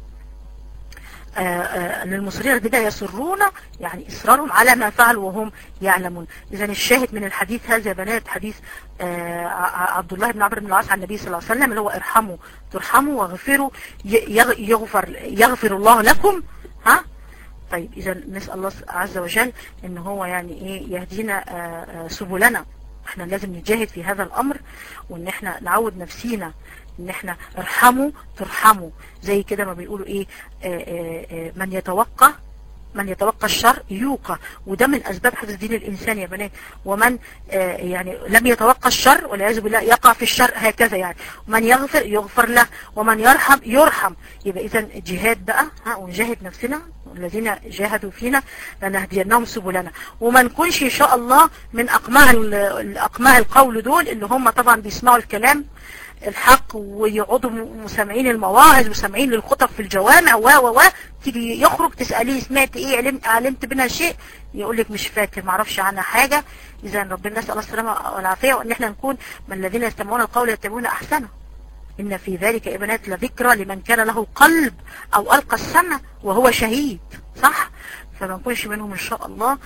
للمصرين الذين يصرون يعني إصرارهم على ما فعلوا وهم يعلمون إذا الشاهد من الحديث هذا يا بنات حديث عبد الله بن عمرو بن العاص عن النبي صلى الله عليه وسلم اللي هو ارحموا ترحموا واغفروا يغفر يغفر الله لكم ها طيب إذا نسأل الله عز وجل إن هو يعني إيه يهدينا سبلنا احنا لازم نجاهد في هذا الأمر وإن احنا نعود نفسينا ان احنا ارحموا ترحموا زي كده ما بيقولوا ايه آآ آآ من يتوقع من يتوقع الشر يوقع وده من اسباب حفظ دين الانسان يا بنات ومن يعني لم يتوقع الشر والعياذ بالله يقع في الشر هكذا يعني ومن يغفر يغفر له ومن يرحم يرحم يبقى اذا جهاد بقى ها ونجاهد نفسنا الذين جاهدوا فينا لنهدينهم سبلنا وما نكونش ان شاء الله من اقماع اقماع القول دول اللي هم طبعا بيسمعوا الكلام الحق ويقعدوا مسامعين المواعظ وسامعين للخطب في الجوامع و و و تيجي يخرج تسأليه سمعت ايه علمت, علمت بنا شيء يقول لك مش فاكر ما اعرفش عنها حاجة اذا ربنا نسأل الله السلامة والعافية وان احنا نكون من الذين يستمعون القول يتبعون احسنه ان في ذلك يا بنات لذكرى لمن كان له قلب او القى السمع وهو شهيد صح فما نكونش منهم ان شاء الله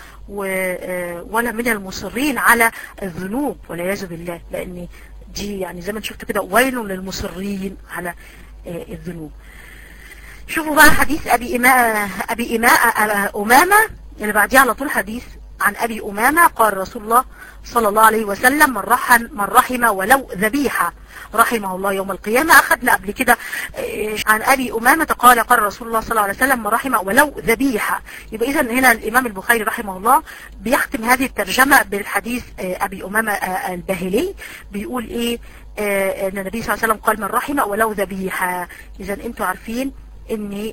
ولا من المصرين على الذنوب والعياذ بالله لان دي يعني زي ما انت شفت كده ويل للمصرين على الذنوب شوفوا بقى حديث ابي اماء ابي اماء امامه اللي بعديه على طول حديث عن ابي امامه قال رسول الله صلى الله عليه وسلم من رحم من رحم ولو ذبيحه رحمه الله يوم القيامة أخذنا قبل كده عن أبي أمامة قال قال رسول الله صلى الله عليه وسلم من رحم ولو ذبيحة يبقى إذا هنا الإمام البخاري رحمه الله بيختم هذه الترجمة بالحديث أبي أمامة الباهلي بيقول إيه أن النبي صلى الله عليه وسلم قال من رحم ولو ذبيحة إذا أنتوا عارفين أن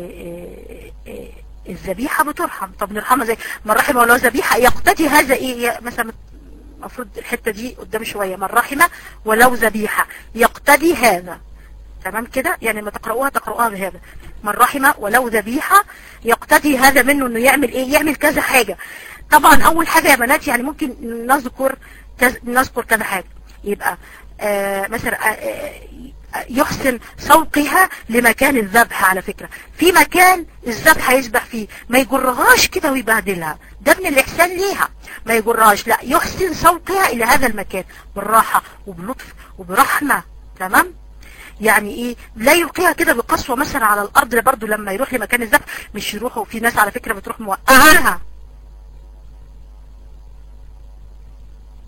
الذبيحة بترحم طب نرحمها زي من رحم ولو ذبيحة يقتدي هذا إيه مثلا المفروض الحتة دي قدام شوية من رحمة ولو ذبيحة يقتدي هذا تمام كده يعني ما تقرأوها تقرأوها بهذا من رحمة ولو ذبيحة يقتدي هذا منه انه يعمل ايه يعمل كذا حاجة طبعا اول حاجة يا بنات يعني ممكن نذكر كذا نذكر كذا حاجة يبقى آه مثلا آه يحسن سوقها لمكان الذبح على فكرة في مكان الذبح يذبح فيه ما يجرهاش كده ويبهدلها ده من الإحسان ليها ما يجرهاش لا يحسن سوقها إلى هذا المكان بالراحة وبلطف وبرحمة تمام يعني ايه لا يلقيها كده بقسوة مثلا على الارض برضو لما يروح لمكان الذبح مش يروحوا في ناس على فكرة بتروح موقعها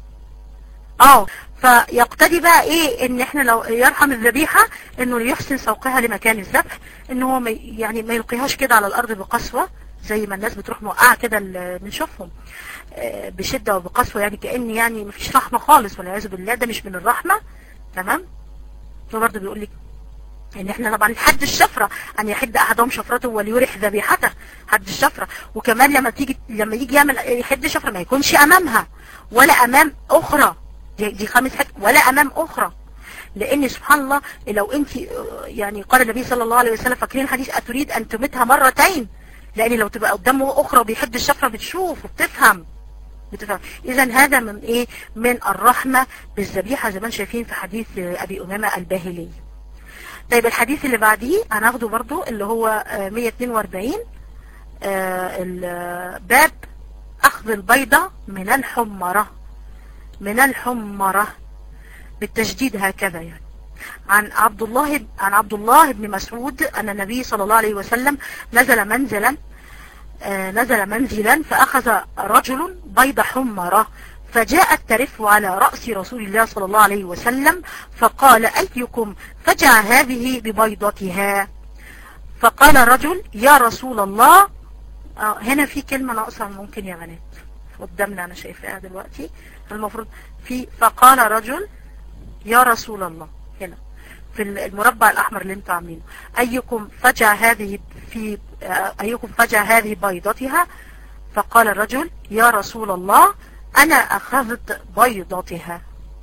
اه فيقتدي بقى ايه ان احنا لو يرحم الذبيحة انه يحسن سوقها لمكان الذبح ان هو ما ي- يعني ما يلقيهاش كده على الارض بقسوة زي ما الناس بتروح موقعة كده ال- بنشوفهم آه، بشدة وبقسوة يعني كأن يعني مفيش رحمة خالص والعياذ بالله ده مش من الرحمة تمام هو برضه بيقول لك ان احنا طبعا حد الشفرة ان يحد احدهم شفرته وليرح ذبيحته حد الشفرة وكمان لما تيجي لما يجي يعمل يحد شفرة ما يكونش امامها ولا امام اخرى دي, دي خامس حاجة ولا امام اخرى لان سبحان الله لو انت يعني قال النبي صلى الله عليه وسلم فاكرين الحديث اتريد ان تمتها مرتين لان لو تبقى قدامه اخرى وبيحد الشفرة بتشوف وبتفهم بتفهم اذا هذا من ايه من الرحمة بالذبيحة زي ما انتم شايفين في حديث ابي امامة الباهلي طيب الحديث اللي بعديه هناخده برضو اللي هو آه، 142 آه، ال- باب اخذ البيضة من الحمرة من الحمرة بالتشديد هكذا يعني عن عبد الله عن عبد الله بن مسعود ان النبي صلى الله عليه وسلم نزل منزلا آه، نزل منزلا فأخذ رجل بيض حمرة فجاءت ترف على رأس رسول الله صلى الله عليه وسلم فقال أيكم فجع هذه ببيضتها فقال رجل يا رسول الله آه، هنا في كلمة ناقصة ممكن يا بنات قدامنا أنا شايفاها دلوقتي المفروض في فقال رجل يا رسول الله هنا في المربع الأحمر اللي انتوا عاملينه أيكم فجع هذه في آه، أيكم فجع هذه بيضتها فقال الرجل يا رسول الله أنا أخذت بيضتها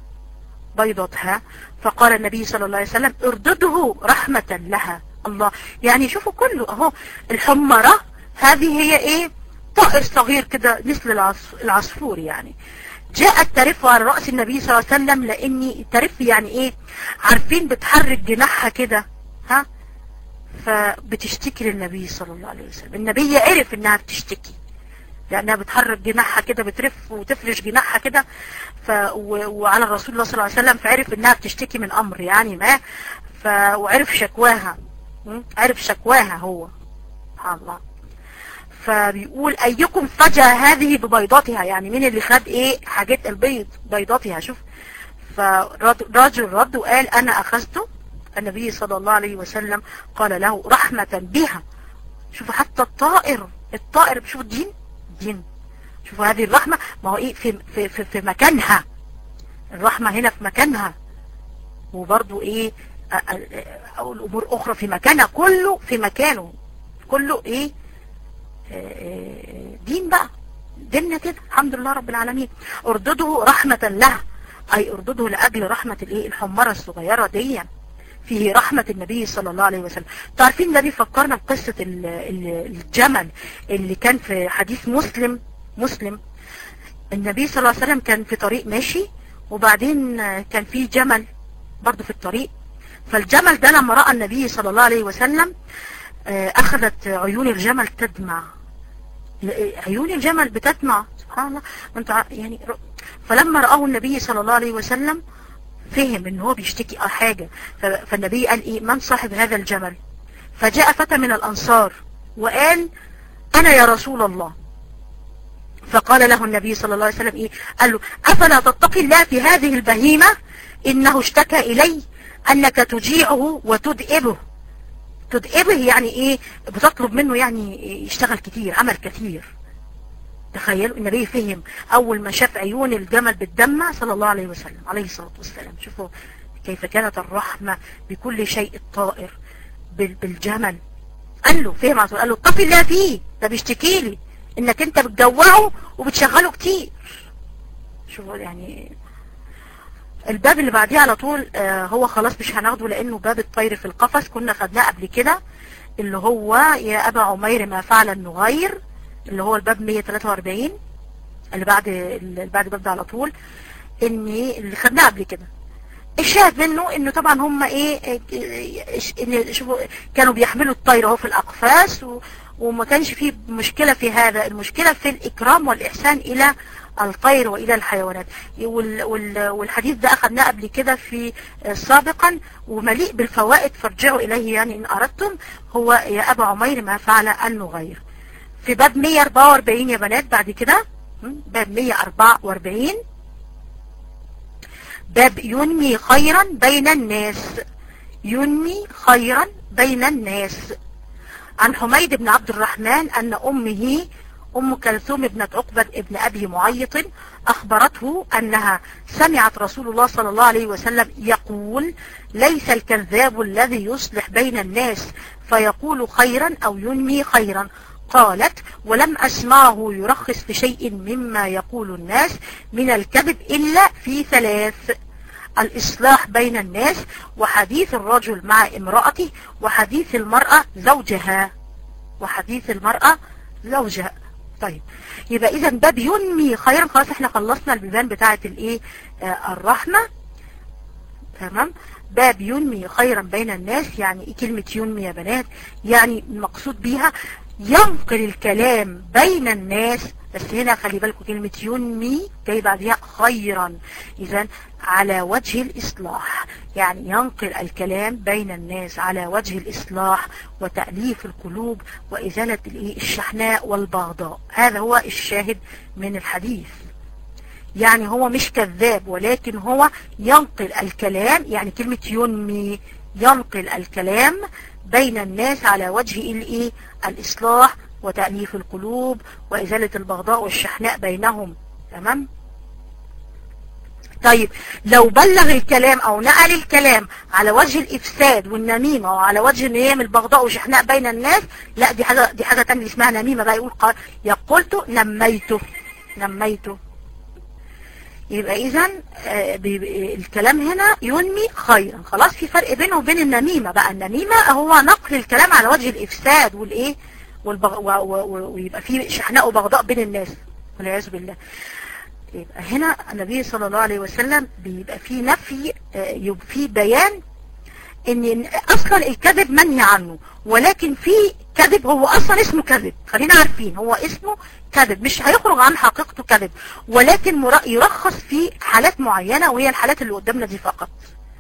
بيضتها فقال النبي صلى الله عليه وسلم اردده رحمة لها الله يعني شوفوا كله اهو الحمرة هذه هي ايه طائر صغير كده مثل العص- العصفور يعني جاءت ترف على رأس النبي صلى الله عليه وسلم لاني ترف يعني ايه عارفين بتحرك جناحها كده ها فبتشتكي للنبي صلى الله عليه وسلم النبي عرف انها بتشتكي لانها بتحرك جناحها كده بترف وتفرش جناحها كده ف و... وعلى الرسول الله صلى الله عليه وسلم فعرف انها بتشتكي من امر يعني ما ف وعرف شكواها م? عرف شكواها هو سبحان الله فبيقول ايكم فجأة هذه ببيضاتها يعني مين اللي خد ايه حاجات البيض بيضاتها شوف فرجل رد وقال انا اخذته النبي صلى الله عليه وسلم قال له رحمة بها شوفوا حتى الطائر الطائر شوفوا الدين دين شوفوا هذه الرحمة ما هو ايه في, في, في, في مكانها الرحمة هنا في مكانها وبرضو ايه أ- أ- او الامور اخرى في مكانها كله في مكانه كله ايه آه، دين بقى ديننا كده الحمد لله رب العالمين اردده رحمة له اي اردده لاجل رحمة الايه الحمارة الصغيرة دي فيه رحمة النبي صلى الله عليه وسلم تعرفين ده بيفكرنا بقصة ال- ال- الجمل اللي كان في حديث مسلم مسلم النبي صلى الله عليه وسلم كان في طريق ماشي وبعدين آه، كان في جمل برضه في الطريق فالجمل ده لما رأى النبي صلى الله عليه وسلم آه، أخذت عيون الجمل تدمع عيون الجمل بتدمع سبحان الله انت ع- يعني ر- فلما رآه النبي صلى الله عليه وسلم فهم ان هو بيشتكي اه حاجة ف- فالنبي قال ايه من صاحب هذا الجمل فجاء فتى من الانصار وقال انا يا رسول الله فقال له النبي صلى الله عليه وسلم ايه قال له افلا تتقي الله في هذه البهيمة انه اشتكى الي انك تجيعه وتدئبه تدئبه يعني ايه بتطلب منه يعني يشتغل كتير عمل كتير تخيلوا النبي فهم اول ما شاف عيون الجمل بتدمع صلى الله عليه وسلم عليه الصلاة والسلام شوفوا كيف كانت الرحمة بكل شيء الطائر بال- بالجمل قال له فهم على طول قال له اتقي الله فيه ده بيشتكي لي انك انت بتجوعه وبتشغله كتير شوفوا يعني الباب اللي بعديه على طول آه هو خلاص مش هناخده لانه باب الطير في القفص كنا خدناه قبل كده اللي هو يا ابا عمير ما فعل النغير اللي هو الباب 143 اللي بعد اللي بعد الباب ده على طول اني اللي خدناه قبل كده الشاهد منه انه طبعا هم ايه إيه- إن شوفوا كانوا بيحملوا الطير اهو في الاقفاص و وما كانش فيه مشكلة في هذا المشكلة في الإكرام والإحسان إلى الطير وإلى الحيوانات وال وال والحديث ده أخذناه قبل كده في سابقا ومليء بالفوائد فارجعوا إليه يعني إن أردتم هو يا أبا عمير ما فعل النغير في باب 144 يا بنات بعد كده م? باب 144 باب ينمي خيرا بين الناس ينمي خيرا بين الناس عن حميد بن عبد الرحمن أن أمه أم كلثوم ابنة عقبة ابن أبي معيط أخبرته أنها سمعت رسول الله صلى الله عليه وسلم يقول ليس الكذاب الذي يصلح بين الناس فيقول خيرا أو ينمي خيرا قالت ولم أسمعه يرخص في شيء مما يقول الناس من الكذب إلا في ثلاث الإصلاح بين الناس وحديث الرجل مع امرأته وحديث المرأة زوجها وحديث المرأة زوجها طيب يبقى اذا باب ينمي خيرا خلاص احنا خلصنا البيبان بتاعه الايه آه الرحمة تمام باب ينمي خيرا بين الناس يعني ايه كلمة ينمي يا بنات يعني المقصود بيها ينقل الكلام بين الناس بس هنا خلي بالكم كلمة ينمي جاي بعدها خيرا اذا على وجه الإصلاح يعني ينقل الكلام بين الناس على وجه الإصلاح وتأليف القلوب وإزالة الشحناء والبغضاء هذا هو الشاهد من الحديث يعني هو مش كذاب ولكن هو ينقل الكلام يعني كلمة ينمي ينقل الكلام بين الناس على وجه الايه الإصلاح وتأليف القلوب وإزالة البغضاء والشحناء بينهم تمام طيب لو بلغ الكلام او نقل الكلام على وجه الافساد والنميمة وعلى وجه نيام البغضاء وشحناء بين الناس لا دي حاجة دي حاجة تانية اسمها نميمة بقى يقول قال يقولت نميته نميته يبقى اذا الكلام هنا ينمي خيرا خلاص في فرق بينه وبين النميمة بقى النميمة هو نقل الكلام على وجه الافساد والايه والبغ... و... و... ويبقى في شحناء وبغضاء بين الناس والعياذ بالله يبقى هنا النبي صلى الله عليه وسلم بيبقى في نفي يبقى في بيان ان اصلا الكذب منهي عنه ولكن في كذب هو اصلا اسمه كذب خلينا عارفين هو اسمه كذب مش هيخرج عن حقيقته كذب ولكن يرخص في حالات معينة وهي الحالات اللي قدامنا دي فقط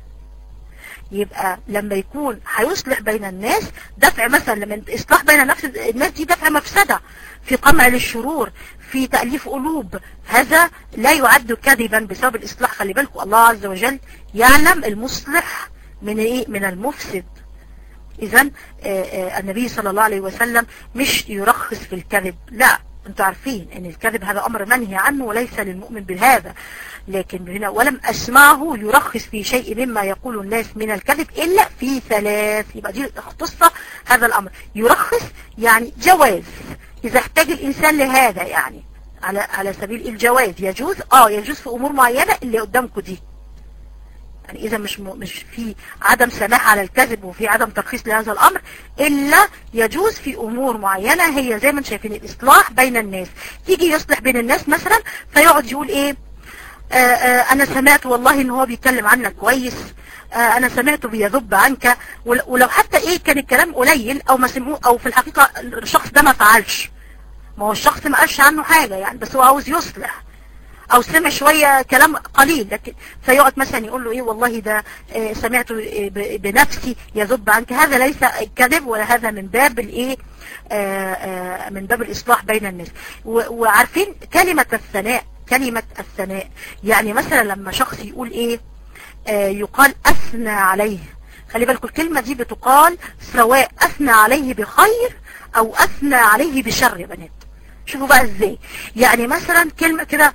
يبقى لما يكون هيصلح بين الناس دفع مثلا لما اصلاح بين نفس الناس دي دفع مفسدة في قمع للشرور في تأليف قلوب هذا لا يعد كذبا بسبب الإصلاح خلي بالكم الله عز وجل يعلم المصلح من ايه من المفسد اذا النبي صلى الله عليه وسلم مش يرخص في الكذب لا انتوا عارفين ان الكذب هذا امر منهي عنه وليس للمؤمن بهذا لكن هنا ولم اسمعه يرخص في شيء مما يقول الناس من الكذب الا في ثلاث يبقى دي اختص هذا الامر يرخص يعني جواز اذا احتاج الانسان لهذا يعني على على سبيل الجواز يجوز اه يجوز في امور معينة اللي قدامكم دي يعني اذا مش م... مش في عدم سماح على الكذب وفي عدم ترخيص لهذا الامر الا يجوز في امور معينة هي زي ما انتم شايفين الاصلاح بين الناس يجي يصلح بين الناس مثلا فيقعد يقول ايه آآ آآ انا سمعت والله ان هو بيتكلم عنك كويس انا سمعته بيذب عنك ولو حتى ايه كان الكلام قليل او ما سمعوه او في الحقيقة الشخص ده ما فعلش ما هو الشخص ما قالش عنه حاجة يعني بس هو عاوز يصلح او سمع شوية كلام قليل لكن فيقعد مثلا يقول له ايه والله ده اه سمعته بنفسي يذب عنك هذا ليس كذب ولا هذا من باب الايه اه اه من باب الاصلاح بين الناس وعارفين كلمة الثناء كلمة الثناء يعني مثلا لما شخص يقول ايه يقال اثنى عليه خلي بالكم الكلمة دي بتقال سواء اثنى عليه بخير او اثنى عليه بشر يا بنات شوفوا بقى ازاي يعني مثلا كلمة كده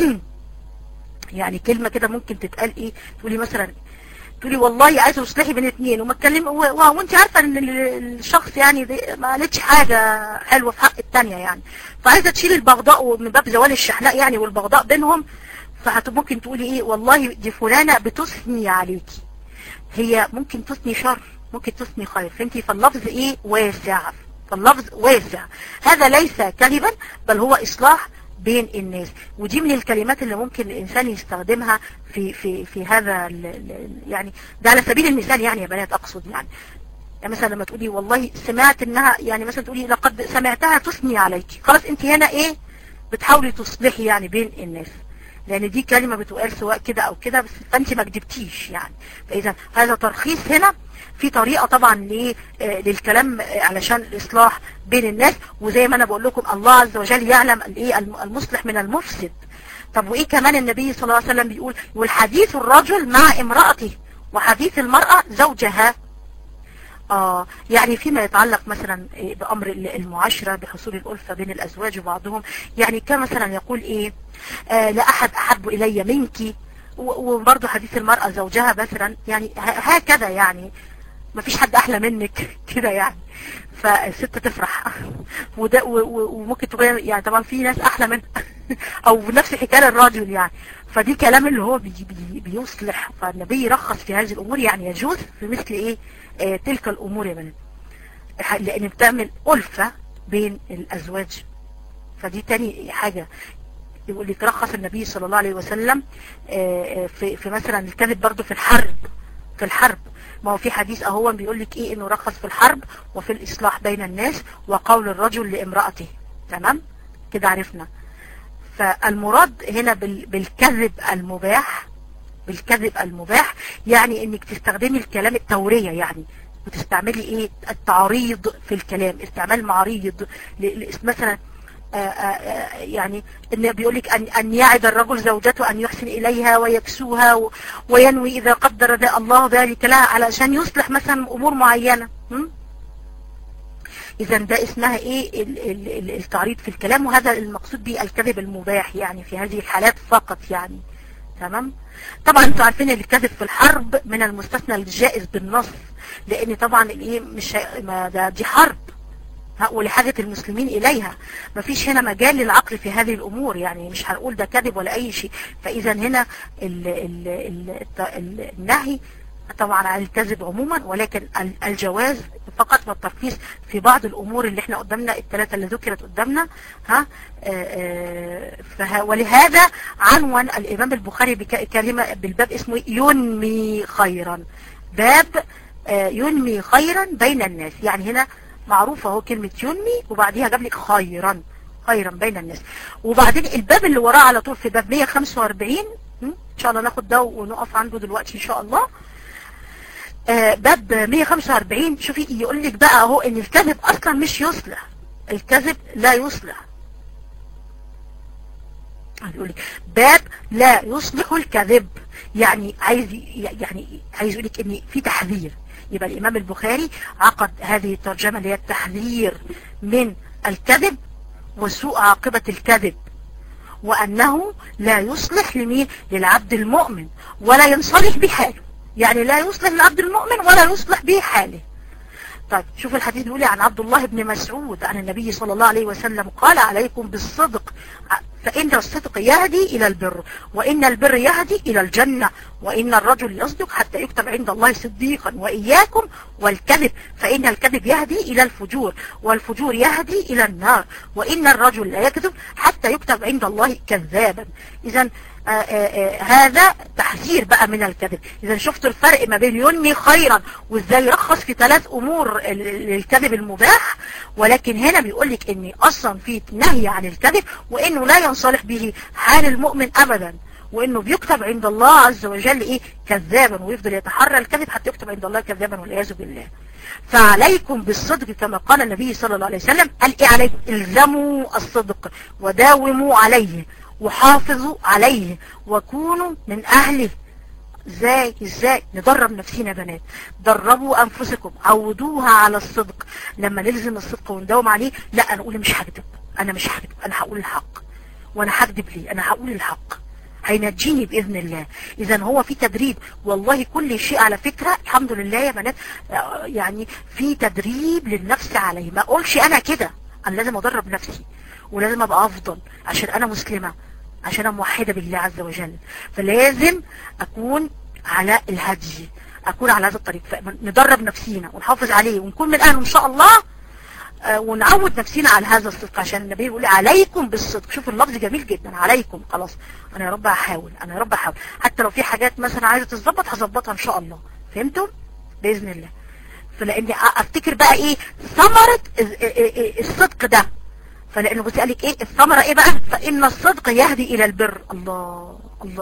يعني كلمة كده ممكن تتقال ايه تقولي مثلا تقولي والله عايزه تصلحي بين اتنين وما تكلم وانت عارفه ان الشخص يعني دي ما قالتش حاجه حلوه في حق الثانيه يعني فعايزه تشيل البغضاء من باب زوال الشحناء يعني والبغضاء بينهم فممكن تقولي ايه والله دي فلانه بتثني عليكي هي ممكن تثني شر ممكن تثني خير فانتي فاللفظ ايه واسع فاللفظ واسع هذا ليس كذبا بل هو إصلاح بين الناس ودي من الكلمات اللي ممكن الإنسان يستخدمها في في في هذا يعني ده على سبيل المثال يعني يا بنات أقصد يعني يعني مثلا لما تقولي والله سمعت انها يعني مثلا تقولي لقد سمعتها تثني عليك خلاص انت هنا ايه بتحاولي تصلحي يعني بين الناس لان دي كلمة بتقال سواء كده او كده بس فانت ما كدبتيش يعني فاذا هذا ترخيص هنا في طريقة طبعا للكلام علشان الاصلاح بين الناس وزي ما انا بقول لكم الله عز وجل يعلم الايه المصلح من المفسد طب وايه كمان النبي صلى الله عليه وسلم بيقول والحديث الرجل مع امرأته وحديث المرأة زوجها آه يعني فيما يتعلق مثلا بأمر المعاشرة بحصول الألفة بين الأزواج وبعضهم يعني كمثلا يقول إيه آه لا أحد أحب إلي منك وبرضه حديث المرأة زوجها مثلا يعني هكذا يعني ما فيش حد أحلى منك كده يعني فالست تفرح وده وممكن تقول يعني طبعا في ناس أحلى منها أو نفس الحكاية الراديو يعني فدي كلام اللي هو بي بي بيصلح فالنبي يرخص في هذه الأمور يعني يجوز في مثل إيه آه تلك الأمور يا بنات لأن بتعمل ألفة بين الأزواج فدي تاني حاجة يقول لك رخص النبي صلى الله عليه وسلم آه في, في مثلا الكذب برضو في الحرب في الحرب ما هو في حديث اهو بيقول لك ايه انه رخص في الحرب وفي الاصلاح بين الناس وقول الرجل لامرأته تمام كده عرفنا فالمراد هنا بالكذب المباح بالكذب المباح يعني انك تستخدمي الكلام التورية يعني وتستعملي ايه التعريض في الكلام استعمال معريض مثلا آآ آآ يعني ان بيقول لك ان ان يعد الرجل زوجته ان يحسن اليها ويكسوها وينوي اذا قدر ذا الله ذلك لها علشان يصلح مثلا امور معينه اذا ده اسمها ايه التعريض في الكلام وهذا المقصود به الكذب المباح يعني في هذه الحالات فقط يعني تمام طبعا انتوا عارفين ان الكذب في الحرب من المستثنى الجائز بالنص لان طبعا الايه مش ما ده دي حرب ولحاجة المسلمين إليها مفيش هنا مجال للعقل في هذه الأمور يعني مش هنقول ده كذب ولا أي شيء فإذا هنا ال ال ال النهي طبعا عن الكذب عموما ولكن الجواز فقط والترخيص في بعض الأمور اللي احنا قدامنا الثلاثة اللي ذكرت قدامنا ها ولهذا عنوان الإمام البخاري بكلمة بالباب اسمه ينمي خيرا باب ينمي خيرا بين الناس يعني هنا معروفة اهو كلمة ينمي وبعديها جاب لك خيرا خيرا بين الناس وبعدين الباب اللي وراه على طول في باب 145 ان شاء الله ناخد ده ونقف عنده دلوقتي ان شاء الله آه باب 145 شوفي يقول لك بقى اهو ان الكذب اصلا مش يصلح الكذب لا يصلح يقول لك باب لا يصلح الكذب يعني عايز يعني عايز يقول لك ان في تحذير يبقى الإمام البخاري عقد هذه الترجمة اللي هي التحذير من الكذب وسوء عاقبة الكذب وأنه لا يصلح لمين للعبد المؤمن ولا ينصلح بحاله يعني لا يصلح للعبد المؤمن ولا يصلح به حاله طيب شوف الحديث بيقول عن عبد الله بن مسعود عن النبي صلى الله عليه وسلم قال عليكم بالصدق فإن الصدق يهدي إلى البر وإن البر يهدي إلى الجنة وإن الرجل يصدق حتى يكتب عند الله صديقا وإياكم والكذب فإن الكذب يهدي إلى الفجور والفجور يهدي إلى النار وإن الرجل لا يكذب حتى يكتب عند الله كذابا إذا هذا تحذير بقى من الكذب إذا شفتوا الفرق ما بين ينمي خيرا وإزاي يرخص في ثلاث أمور للكذب المباح ولكن هنا بيقول لك إن أصلا في نهي عن الكذب وإنه لا ينصلح به حال المؤمن أبدا وإنه بيكتب عند الله عز وجل إيه كذابا ويفضل يتحرى الكذب حتى يكتب عند الله كذابا والعياذ بالله فعليكم بالصدق كما قال النبي صلى الله عليه وسلم قال إيه عليكم الزموا الصدق وداوموا عليه وحافظوا عليه وكونوا من أهله ازاي ازاي ندرب نفسينا بنات دربوا انفسكم عودوها على الصدق لما نلزم الصدق ونداوم عليه لا انا اقول مش هكذب انا مش هكذب انا هقول الحق وانا هكذب ليه انا هقول الحق هينجيني باذن الله اذا هو في تدريب والله كل شيء على فكرة الحمد لله يا بنات يعني في تدريب للنفس عليه ما اقولش انا كده انا لازم ادرب نفسي ولازم ابقى افضل عشان انا مسلمة عشان انا موحدة بالله عز وجل فلازم اكون على الهدي اكون على هذا الطريق ندرب نفسينا ونحافظ عليه ونكون من اهله ان شاء الله آه ونعود نفسينا على هذا الصدق عشان النبي يقول عليكم بالصدق شوف اللفظ جميل جدا عليكم خلاص انا يا رب هحاول انا يا رب هحاول حتى لو في حاجات مثلا عايزه تتظبط هظبطها ان شاء الله فهمتم باذن الله فلاني افتكر بقى ايه ثمره الصدق ده فلانه بصي قال لك ايه الثمره ايه بقى فان الصدق يهدي الى البر الله الله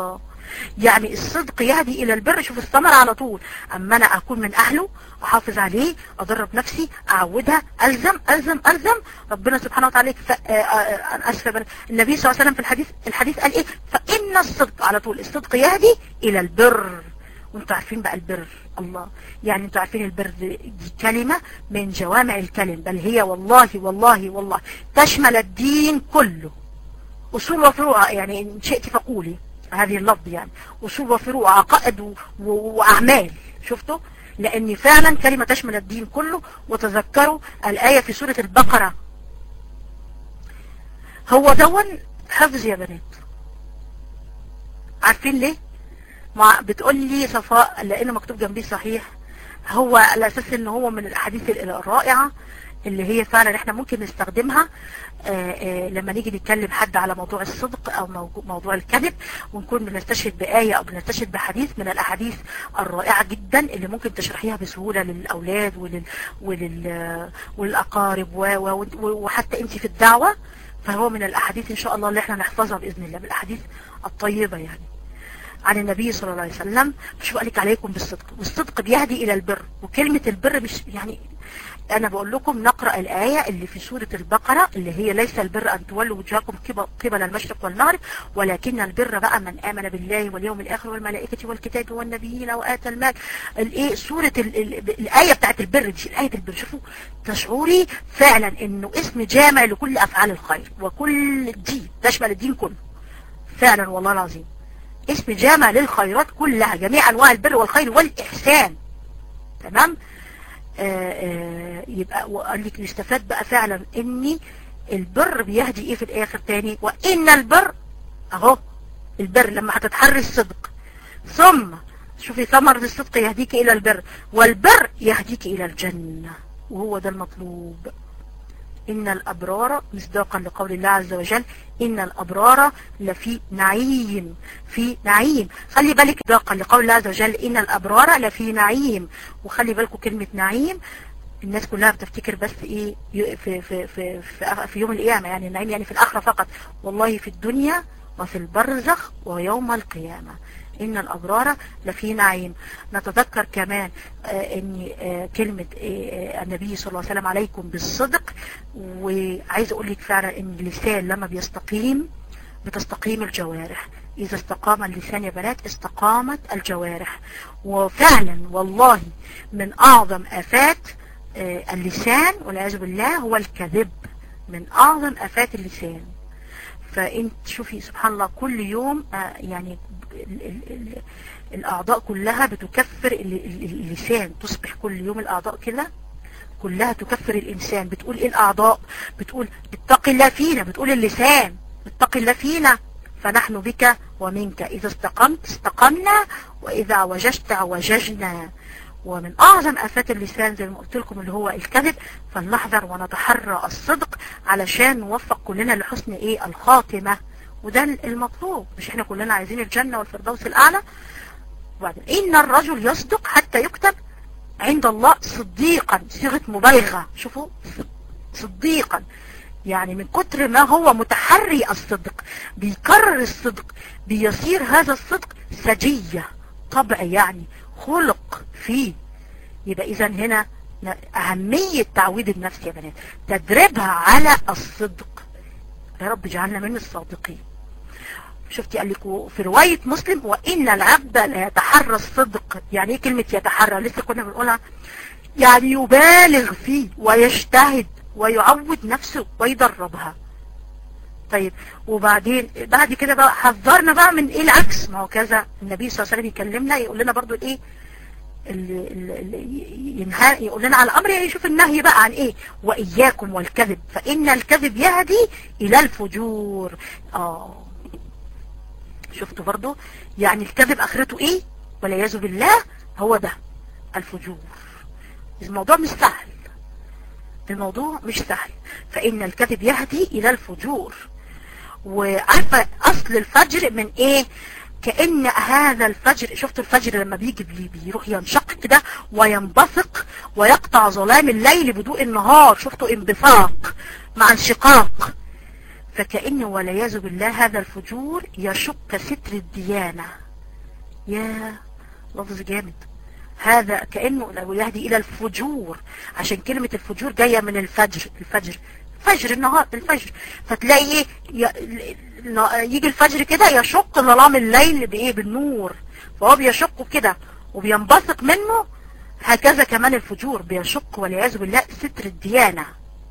يعني الصدق يهدي الى البر شوف الثمرة على طول اما انا اكون من اهله احافظ عليه ادرب نفسي اعودها الزم الزم الزم ربنا سبحانه وتعالى ف... انا اسفه النبي صلى الله عليه وسلم في الحديث الحديث قال ايه فان الصدق على طول الصدق يهدي الى البر وانتوا عارفين بقى البر الله يعني انتوا عارفين البر دي كلمة من جوامع الكلم بل هي والله والله والله تشمل الدين كله أصول وفروع يعني إن شئت فقولي هذه اللفظ يعني أصول وفروع عقائد وأعمال شفتوا لأن فعلا كلمة تشمل الدين كله وتذكروا الآية في سورة البقرة هو دون حفظ يا بنات عارفين ليه مع بتقول لي صفاء لانه مكتوب جنبيه صحيح هو على اساس ان هو من الاحاديث الرائعة اللي هي فعلا احنا ممكن نستخدمها آآ آآ لما نيجي نتكلم حد على موضوع الصدق او موضوع الكذب ونكون بنستشهد بآية او بنستشهد بحديث من الاحاديث الرائعة جدا اللي ممكن تشرحيها بسهولة للاولاد ولل ولل وللاقارب وحتى انت في الدعوة فهو من الاحاديث ان شاء الله اللي احنا نحفظها باذن الله من الاحاديث الطيبة يعني عن النبي صلى الله عليه وسلم مش بقول لك عليكم بالصدق والصدق بيهدي الى البر وكلمة البر مش يعني انا بقول لكم نقرأ الآية اللي في سورة البقرة اللي هي ليس البر ان تولوا وجهكم قبل المشرق والمغرب ولكن البر بقى من امن بالله واليوم الاخر والملائكة والكتاب والنبيين واتى المال الايه سورة ال ال الآية بتاعت البر دي الآية البر شوفوا تشعري فعلا انه اسم جامع لكل افعال الخير وكل الدين تشمل الدين كله فعلا والله العظيم اسم جامع للخيرات كلها جميع انواع البر والخير والاحسان تمام آآ آآ يبقى وقال لك نستفاد بقى فعلا ان البر بيهدي ايه في الاخر تاني وان البر اهو البر لما هتتحري الصدق ثم شوفي ثمرة الصدق يهديك الى البر والبر يهديك الى الجنة وهو ده المطلوب إن الأبرار مصداقا لقول الله عز وجل إن الأبرار لفي نعيم في نعيم خلي بالك مصداقا لقول الله عز وجل إن الأبرار لفي نعيم وخلي بالكم كلمة نعيم الناس كلها بتفتكر بس ايه في في في في, في يوم القيامة يعني النعيم يعني في الآخرة فقط والله في الدنيا وفي البرزخ ويوم القيامة إن الأبرار لفي نعيم نتذكر كمان آه ان آه كلمة آه النبي صلى الله عليه وسلم عليكم بالصدق وعايز أقول لك فعلا إن اللسان لما بيستقيم بتستقيم الجوارح إذا استقام اللسان يا بنات استقامت الجوارح وفعلا والله من أعظم آفات اللسان والعياذ بالله هو الكذب من أعظم آفات اللسان فانت شوفي سبحان الله كل يوم يعني ال ال ال الأعضاء كلها بتكفر اللسان تصبح كل يوم الأعضاء كده كلها تكفر الإنسان بتقول إيه الأعضاء بتقول اتق الله فينا بتقول اللسان اتق الله فينا فنحن بك ومنك إذا استقمت استقمنا وإذا وججت وججنا ومن أعظم آفات اللسان زي ما قلت لكم اللي هو الكذب فلنحذر ونتحرى الصدق علشان نوفق كلنا لحسن إيه الخاتمة وده المطلوب مش احنا كلنا عايزين الجنة والفردوس الأعلى وبعدين إن الرجل يصدق حتى يكتب عند الله صديقا صيغة مبالغة شوفوا صديقا يعني من كتر ما هو متحري الصدق بيكرر الصدق بيصير هذا الصدق سجية طبع يعني خلق فيه يبقى اذا هنا اهمية تعويد النفس يا بنات تدريبها على الصدق يا رب جعلنا من الصادقين شفتي قال لك في رواية مسلم وإن العبد لا يتحرى الصدق يعني ايه كلمة يتحرى لسه كنا بنقولها يعني يبالغ فيه ويجتهد ويعود نفسه ويدربها طيب وبعدين بعد كده بقى حذرنا بقى من ايه العكس ما هو كذا النبي صلى الله عليه وسلم يكلمنا يقول لنا برضو ايه اللي اللي ينهى يقول لنا على امر يشوف النهي بقى عن ايه واياكم والكذب فان الكذب يهدي الى الفجور اه شفتوا برضو يعني الكذب اخرته ايه والعياذ بالله هو ده الفجور الموضوع مش سهل الموضوع مش سهل فإن الكذب يهدي إلى الفجور وعارفة أصل الفجر من إيه كأن هذا الفجر شفت الفجر لما بيجي بيروح ينشق كده وينبثق ويقطع ظلام الليل بضوء النهار شفتوا انبثاق مع انشقاق فكأن والعياذ بالله هذا الفجور يشق ستر الديانة يا لفظ جامد هذا كأنه لو يهدي إلى الفجور عشان كلمة الفجور جاية من الفجر الفجر فجر النهار الفجر فتلاقي ايه يجي الفجر كده يشق ظلام الليل بايه بالنور فهو بيشقه كده وبينبثق منه هكذا كمان الفجور بيشق والعياذ بالله ستر الديانة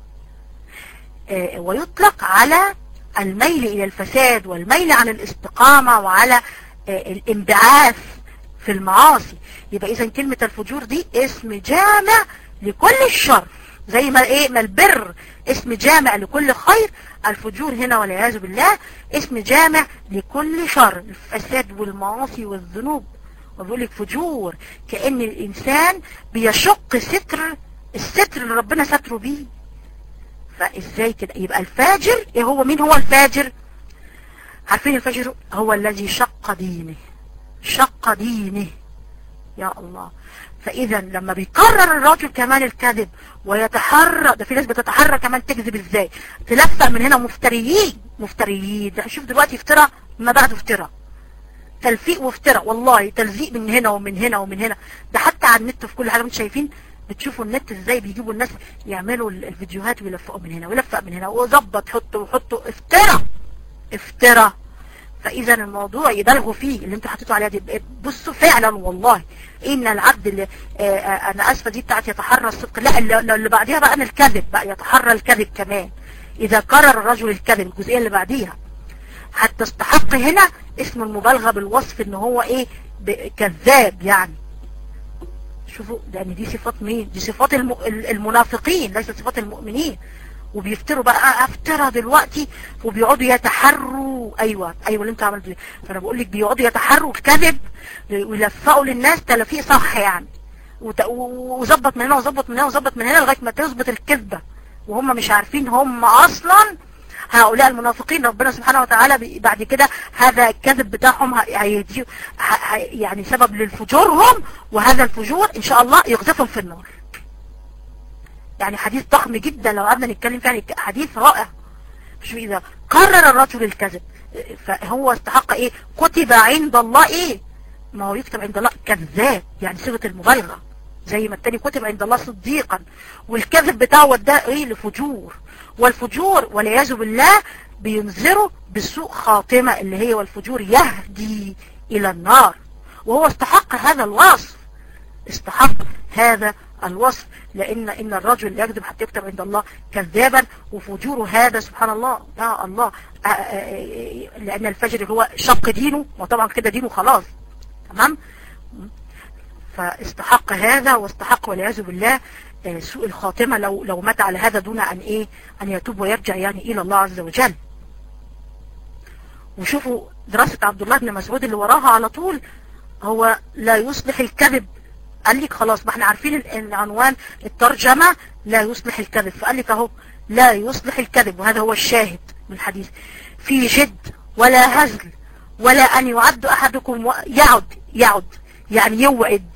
آه ويطلق على الميل إلى الفساد والميل عن الاستقامة وعلى آه الانبعاث في المعاصي يبقى إذا كلمة الفجور دي اسم جامع لكل الشر زي ما ايه ما البر اسم جامع لكل خير الفجور هنا والعياذ بالله اسم جامع لكل شر الفساد والمعاصي والذنوب وبيقول لك فجور كأن الإنسان بيشق ستر الستر اللي ربنا ستره بيه فإزاي كده يبقى الفاجر ايه هو مين هو الفاجر عارفين الفاجر هو الذي شق دينه شق دينه يا الله فإذا لما بيقرر الراجل كمان الكذب ويتحرى ده في ناس بتتحرى كمان تكذب ازاي تلفق من هنا مفتريين مفتريين ده شوف دلوقتي افترى ما بعد افترى تلفيق وافتراء والله تلزيق من هنا ومن هنا ومن هنا ده حتى على النت في كل حاجة انتم شايفين بتشوفوا النت ازاي بيجيبوا الناس يعملوا الفيديوهات ويلفقوا من هنا ويلفق من هنا وظبط حطوا وحطوا افتراء افتراء فاذا الموضوع يبالغوا فيه اللي انتوا حطيتوا عليها دي بصوا فعلا والله ان العبد اللي آآ آآ انا اسفه دي بتاعت يتحرى الصدق لا اللي, اللي بعديها بقى انا الكذب بقى يتحرى الكذب كمان اذا قرر الرجل الكذب الجزئيه اللي بعديها حتى استحق هنا اسم المبالغه بالوصف ان هو ايه كذاب يعني شوفوا لان دي صفات مين دي صفات الم... المنافقين ليست صفات المؤمنين وبيفتروا بقى افترى دلوقتي وبيقعدوا يتحروا ايوه ايوه اللي انت عملته فانا بقول لك بيقعدوا يتحروا الكذب ويلفقوا للناس تلافيق صح يعني وظبط من هنا وظبط من هنا وظبط من هنا لغايه ما تظبط الكذبه وهم مش عارفين هم اصلا هؤلاء المنافقين ربنا سبحانه وتعالى بعد كده هذا الكذب بتاعهم هيديه يعني سبب للفجورهم وهذا الفجور ان شاء الله يقذفهم في النار يعني حديث ضخم جدا لو قعدنا نتكلم فيه يعني حديث رائع مش اذا قرر الرجل الكذب فهو استحق ايه كتب عند الله ايه ما هو يكتب عند الله كذاب يعني صيغه المبالغه زي ما التاني كتب عند الله صديقا والكذب بتاعه وداه ايه لفجور والفجور والعياذ بالله بينذره بسوء خاتمة اللي هي والفجور يهدي الى النار وهو استحق هذا الوصف استحق هذا الوصف لان ان الرجل يكذب حتى يكتب عند الله كذابا وفجوره هذا سبحان الله يا الله لان الفجر هو شق دينه وطبعا كده دينه خلاص تمام فاستحق هذا واستحق والعياذ بالله سوء الخاتمة لو لو مات على هذا دون ان ايه ان يتوب ويرجع يعني الى الله عز وجل وشوفوا دراسة عبد الله بن مسعود اللي وراها على طول هو لا يصلح الكذب قال لك خلاص ما احنا عارفين العنوان الترجمة لا يصلح الكذب فقال لك اهو لا يصلح الكذب وهذا هو الشاهد من الحديث في جد ولا هزل ولا ان يعد احدكم يعد يعد يعني يوعد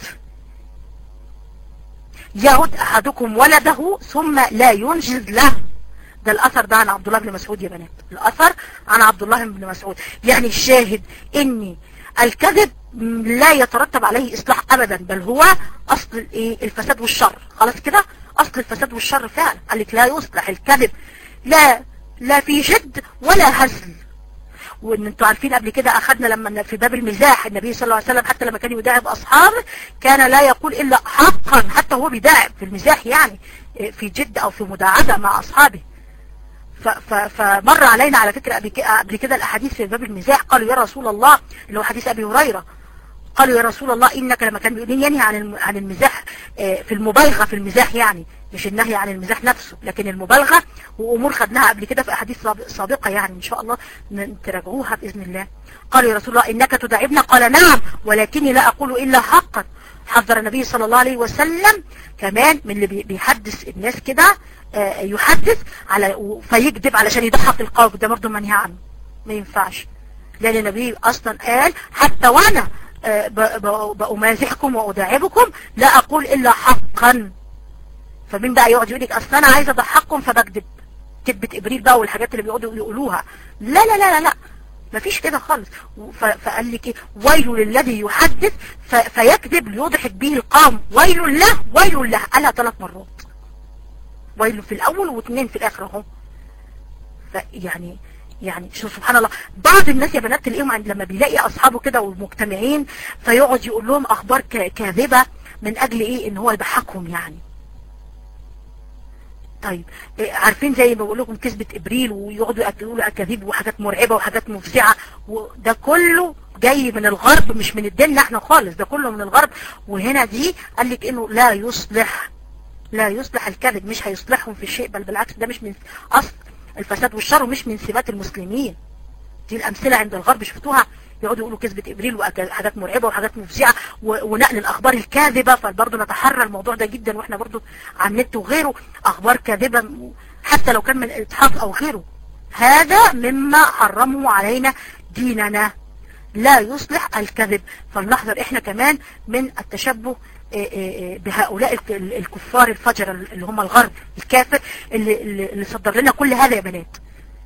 يعد احدكم ولده ثم لا ينجز له ده الاثر ده عن عبد الله بن مسعود يا بنات الاثر عن عبد الله بن مسعود يعني الشاهد ان الكذب لا يترتب عليه اصلاح ابدا بل هو اصل الايه الفساد والشر خلاص كده اصل الفساد والشر فعلا قال لك لا يصلح الكذب لا لا في جد ولا هزل وان انتوا عارفين قبل كده اخذنا لما في باب المزاح النبي صلى الله عليه وسلم حتى لما كان يداعب اصحابه كان لا يقول الا حقا حتى هو بيداعب في المزاح يعني في جد او في مداعبة مع اصحابه فمر علينا على فكرة قبل كده الاحاديث في باب المزاح قالوا يا رسول الله اللي هو حديث ابي هريرة قالوا يا رسول الله انك لما كان بيقول ينهي عن عن المزاح في المبالغة في المزاح يعني مش النهي عن المزاح نفسه لكن المبالغة وامور خدناها قبل كده في احاديث سابقة يعني ان شاء الله تراجعوها باذن الله قال يا رسول الله انك تداعبنا قال نعم ولكني لا اقول الا حقا حذر النبي صلى الله عليه وسلم كمان من اللي بيحدث الناس كده يحدث على فيكذب علشان يضحك القوم ده برضه منهي عنه ما ينفعش لان النبي اصلا قال حتى وانا بأمازحكم وأداعبكم لا أقول إلا حقا فمين بقى يقعد يقول لك أصل أنا عايز أضحكم فبكذب كذبة إبريل بقى والحاجات اللي بيقعدوا يقولوها لا لا لا لا لا مفيش كده خالص ف- فقال لك ايه ويل للذي يحدث ف- فيكذب ليضحك به القوم ويل له ويل له قالها ثلاث مرات ويل في الاول واثنين في الاخر اهو فيعني يعني شوف سبحان الله بعض الناس يا بنات تلاقيهم عند لما بيلاقي اصحابه كده ومجتمعين فيقعد يقول لهم اخبار ك- كاذبه من اجل ايه ان هو يضحكهم يعني طيب إيه، عارفين زي ما بقول لكم كذبة ابريل ويقعدوا يقولوا اكاذيب وحاجات مرعبة وحاجات مفزعة وده كله جاي من الغرب مش من الدين احنا خالص ده كله من الغرب وهنا دي قال لك انه لا يصلح لا يصلح الكذب مش هيصلحهم في شيء بل بالعكس ده مش من اصل الفساد والشر ومش من سمات المسلمين دي الامثله عند الغرب شفتوها يقعدوا يقولوا كذبة ابريل وحاجات مرعبة وحاجات مفزعة و- ونقل الاخبار الكاذبة فبرضه نتحرى الموضوع ده جدا واحنا برضه على النت وغيره اخبار كاذبة م- حتى لو كان من الاتحاد او غيره هذا مما حرمه علينا ديننا لا يصلح الكذب فلنحذر احنا كمان من التشبه إيه إيه إيه بهؤلاء الك- الكفار الفجر اللي هم الغرب الكافر اللي, اللي اللي صدر لنا كل هذا يا بنات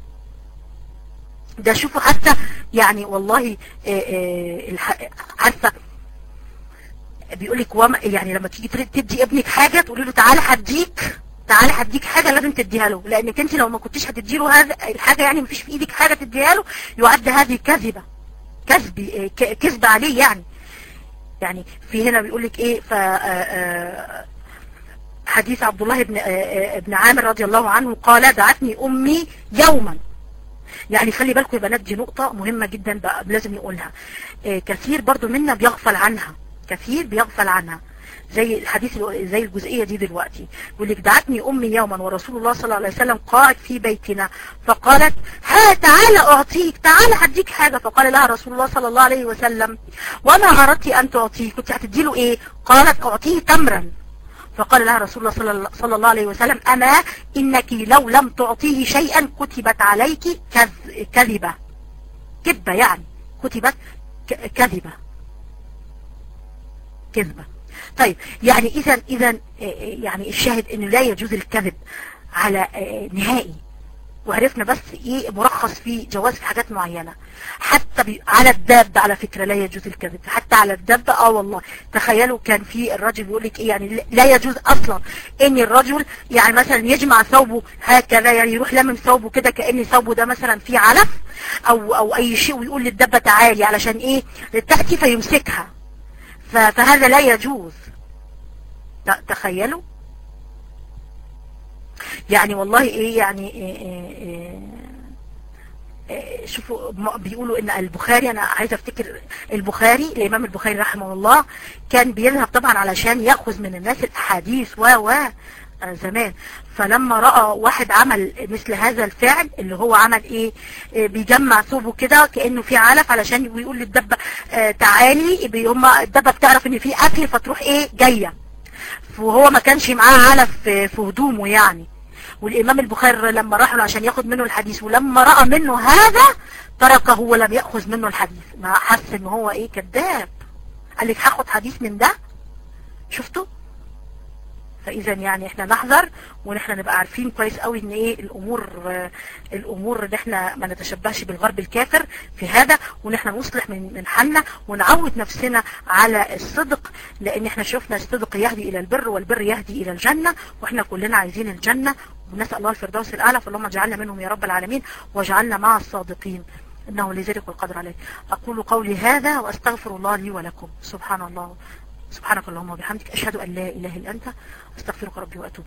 ده شوفوا حتى يعني والله إيه إيه الح- عارفه بيقول لك وما يعني لما تيجي تريد تدي ابنك حاجه تقولي له تعالى هديك تعالى هديك حاجه لازم تديها له لانك انت لو ما كنتيش هتدي له هذا الحاجه يعني مفيش في ايدك حاجه تديها له يعد هذه كذبه كذب إيه، ك- كذب عليه يعني يعني في هنا بيقول لك ايه ف آه، آه، حديث عبد الله بن آه، آه، بن عامر رضي الله عنه قال دعتني امي يوما يعني خلي بالكم يا بنات دي نقطة مهمة جدا بقى لازم نقولها آه، كثير برضو منا بيغفل عنها كثير بيغفل عنها زي الحديث اللي- زي الجزئية دي دلوقتي يقول لك دعتني أمي يوما ورسول الله صلى الله عليه وسلم قاعد في بيتنا فقالت ها تعالى أعطيك تعالى هديك حاجة فقال لها رسول الله صلى الله عليه وسلم وما أردت أن تعطيه كنت هتدي له إيه قالت أعطيه تمرا فقال لها رسول الله صلى الله- صلى الله عليه وسلم أما إنك لو لم تعطيه شيئا كتبت عليك كذ- كذبة كذبة يعني كتبت ك- كذبة كذبة طيب يعني إذا إذا يعني الشاهد إنه لا يجوز الكذب على آه، نهائي وعرفنا بس ايه مرخص فيه جواز في حاجات معينة حتى بي على الدابة على فكرة لا يجوز الكذب حتى على الدابة اه والله تخيلوا كان في الرجل بيقول لك ايه يعني لا يجوز اصلا ان الرجل يعني مثلا يجمع ثوبه هكذا يعني يروح لمم ثوبه كده كأن ثوبه ده مثلا فيه علف او او اي شيء ويقول للدابة تعالي علشان ايه تأتي فيمسكها ف- فهذا لا يجوز ت- تخيلوا يعني والله ايه يعني إيه إيه إيه إيه شوفوا م- بيقولوا ان البخاري انا عايزه افتكر البخاري الامام البخاري رحمه الله كان بيذهب طبعا علشان ياخذ من الناس الاحاديث و و آه، زمان فلما راى واحد عمل مثل هذا الفعل اللي هو عمل ايه, إيه بيجمع ثوبه كده كانه في علف علشان ويقول للدبه آه تعالي بي- هما الدبه بتعرف ان في اكل فتروح ايه جايه وهو ما كانش معاه علف في في هدومه يعني والإمام البخاري لما راح له عشان ياخد منه الحديث ولما رأى منه هذا تركه ولم يأخذ منه الحديث ما حس ان هو ايه كذاب قال لك هاخد حديث من ده شفتوا فاذا يعني احنا نحذر ونحن نبقى عارفين كويس قوي ان ايه الامور آه، الامور ان احنا ما نتشبهش بالغرب الكافر في هذا وان احنا نصلح من من حالنا ونعود نفسنا على الصدق لان احنا شفنا الصدق يهدي الى البر والبر يهدي الى الجنة واحنا كلنا عايزين الجنة ونسأل الله الفردوس الاعلى فاللهم اجعلنا منهم يا رب العالمين واجعلنا مع الصادقين انه لذلك والقدر عليه اقول قولي هذا واستغفر الله لي ولكم سبحان الله سبحانك اللهم وبحمدك اشهد ان لا اله الا انت استغفرك ربي واتوب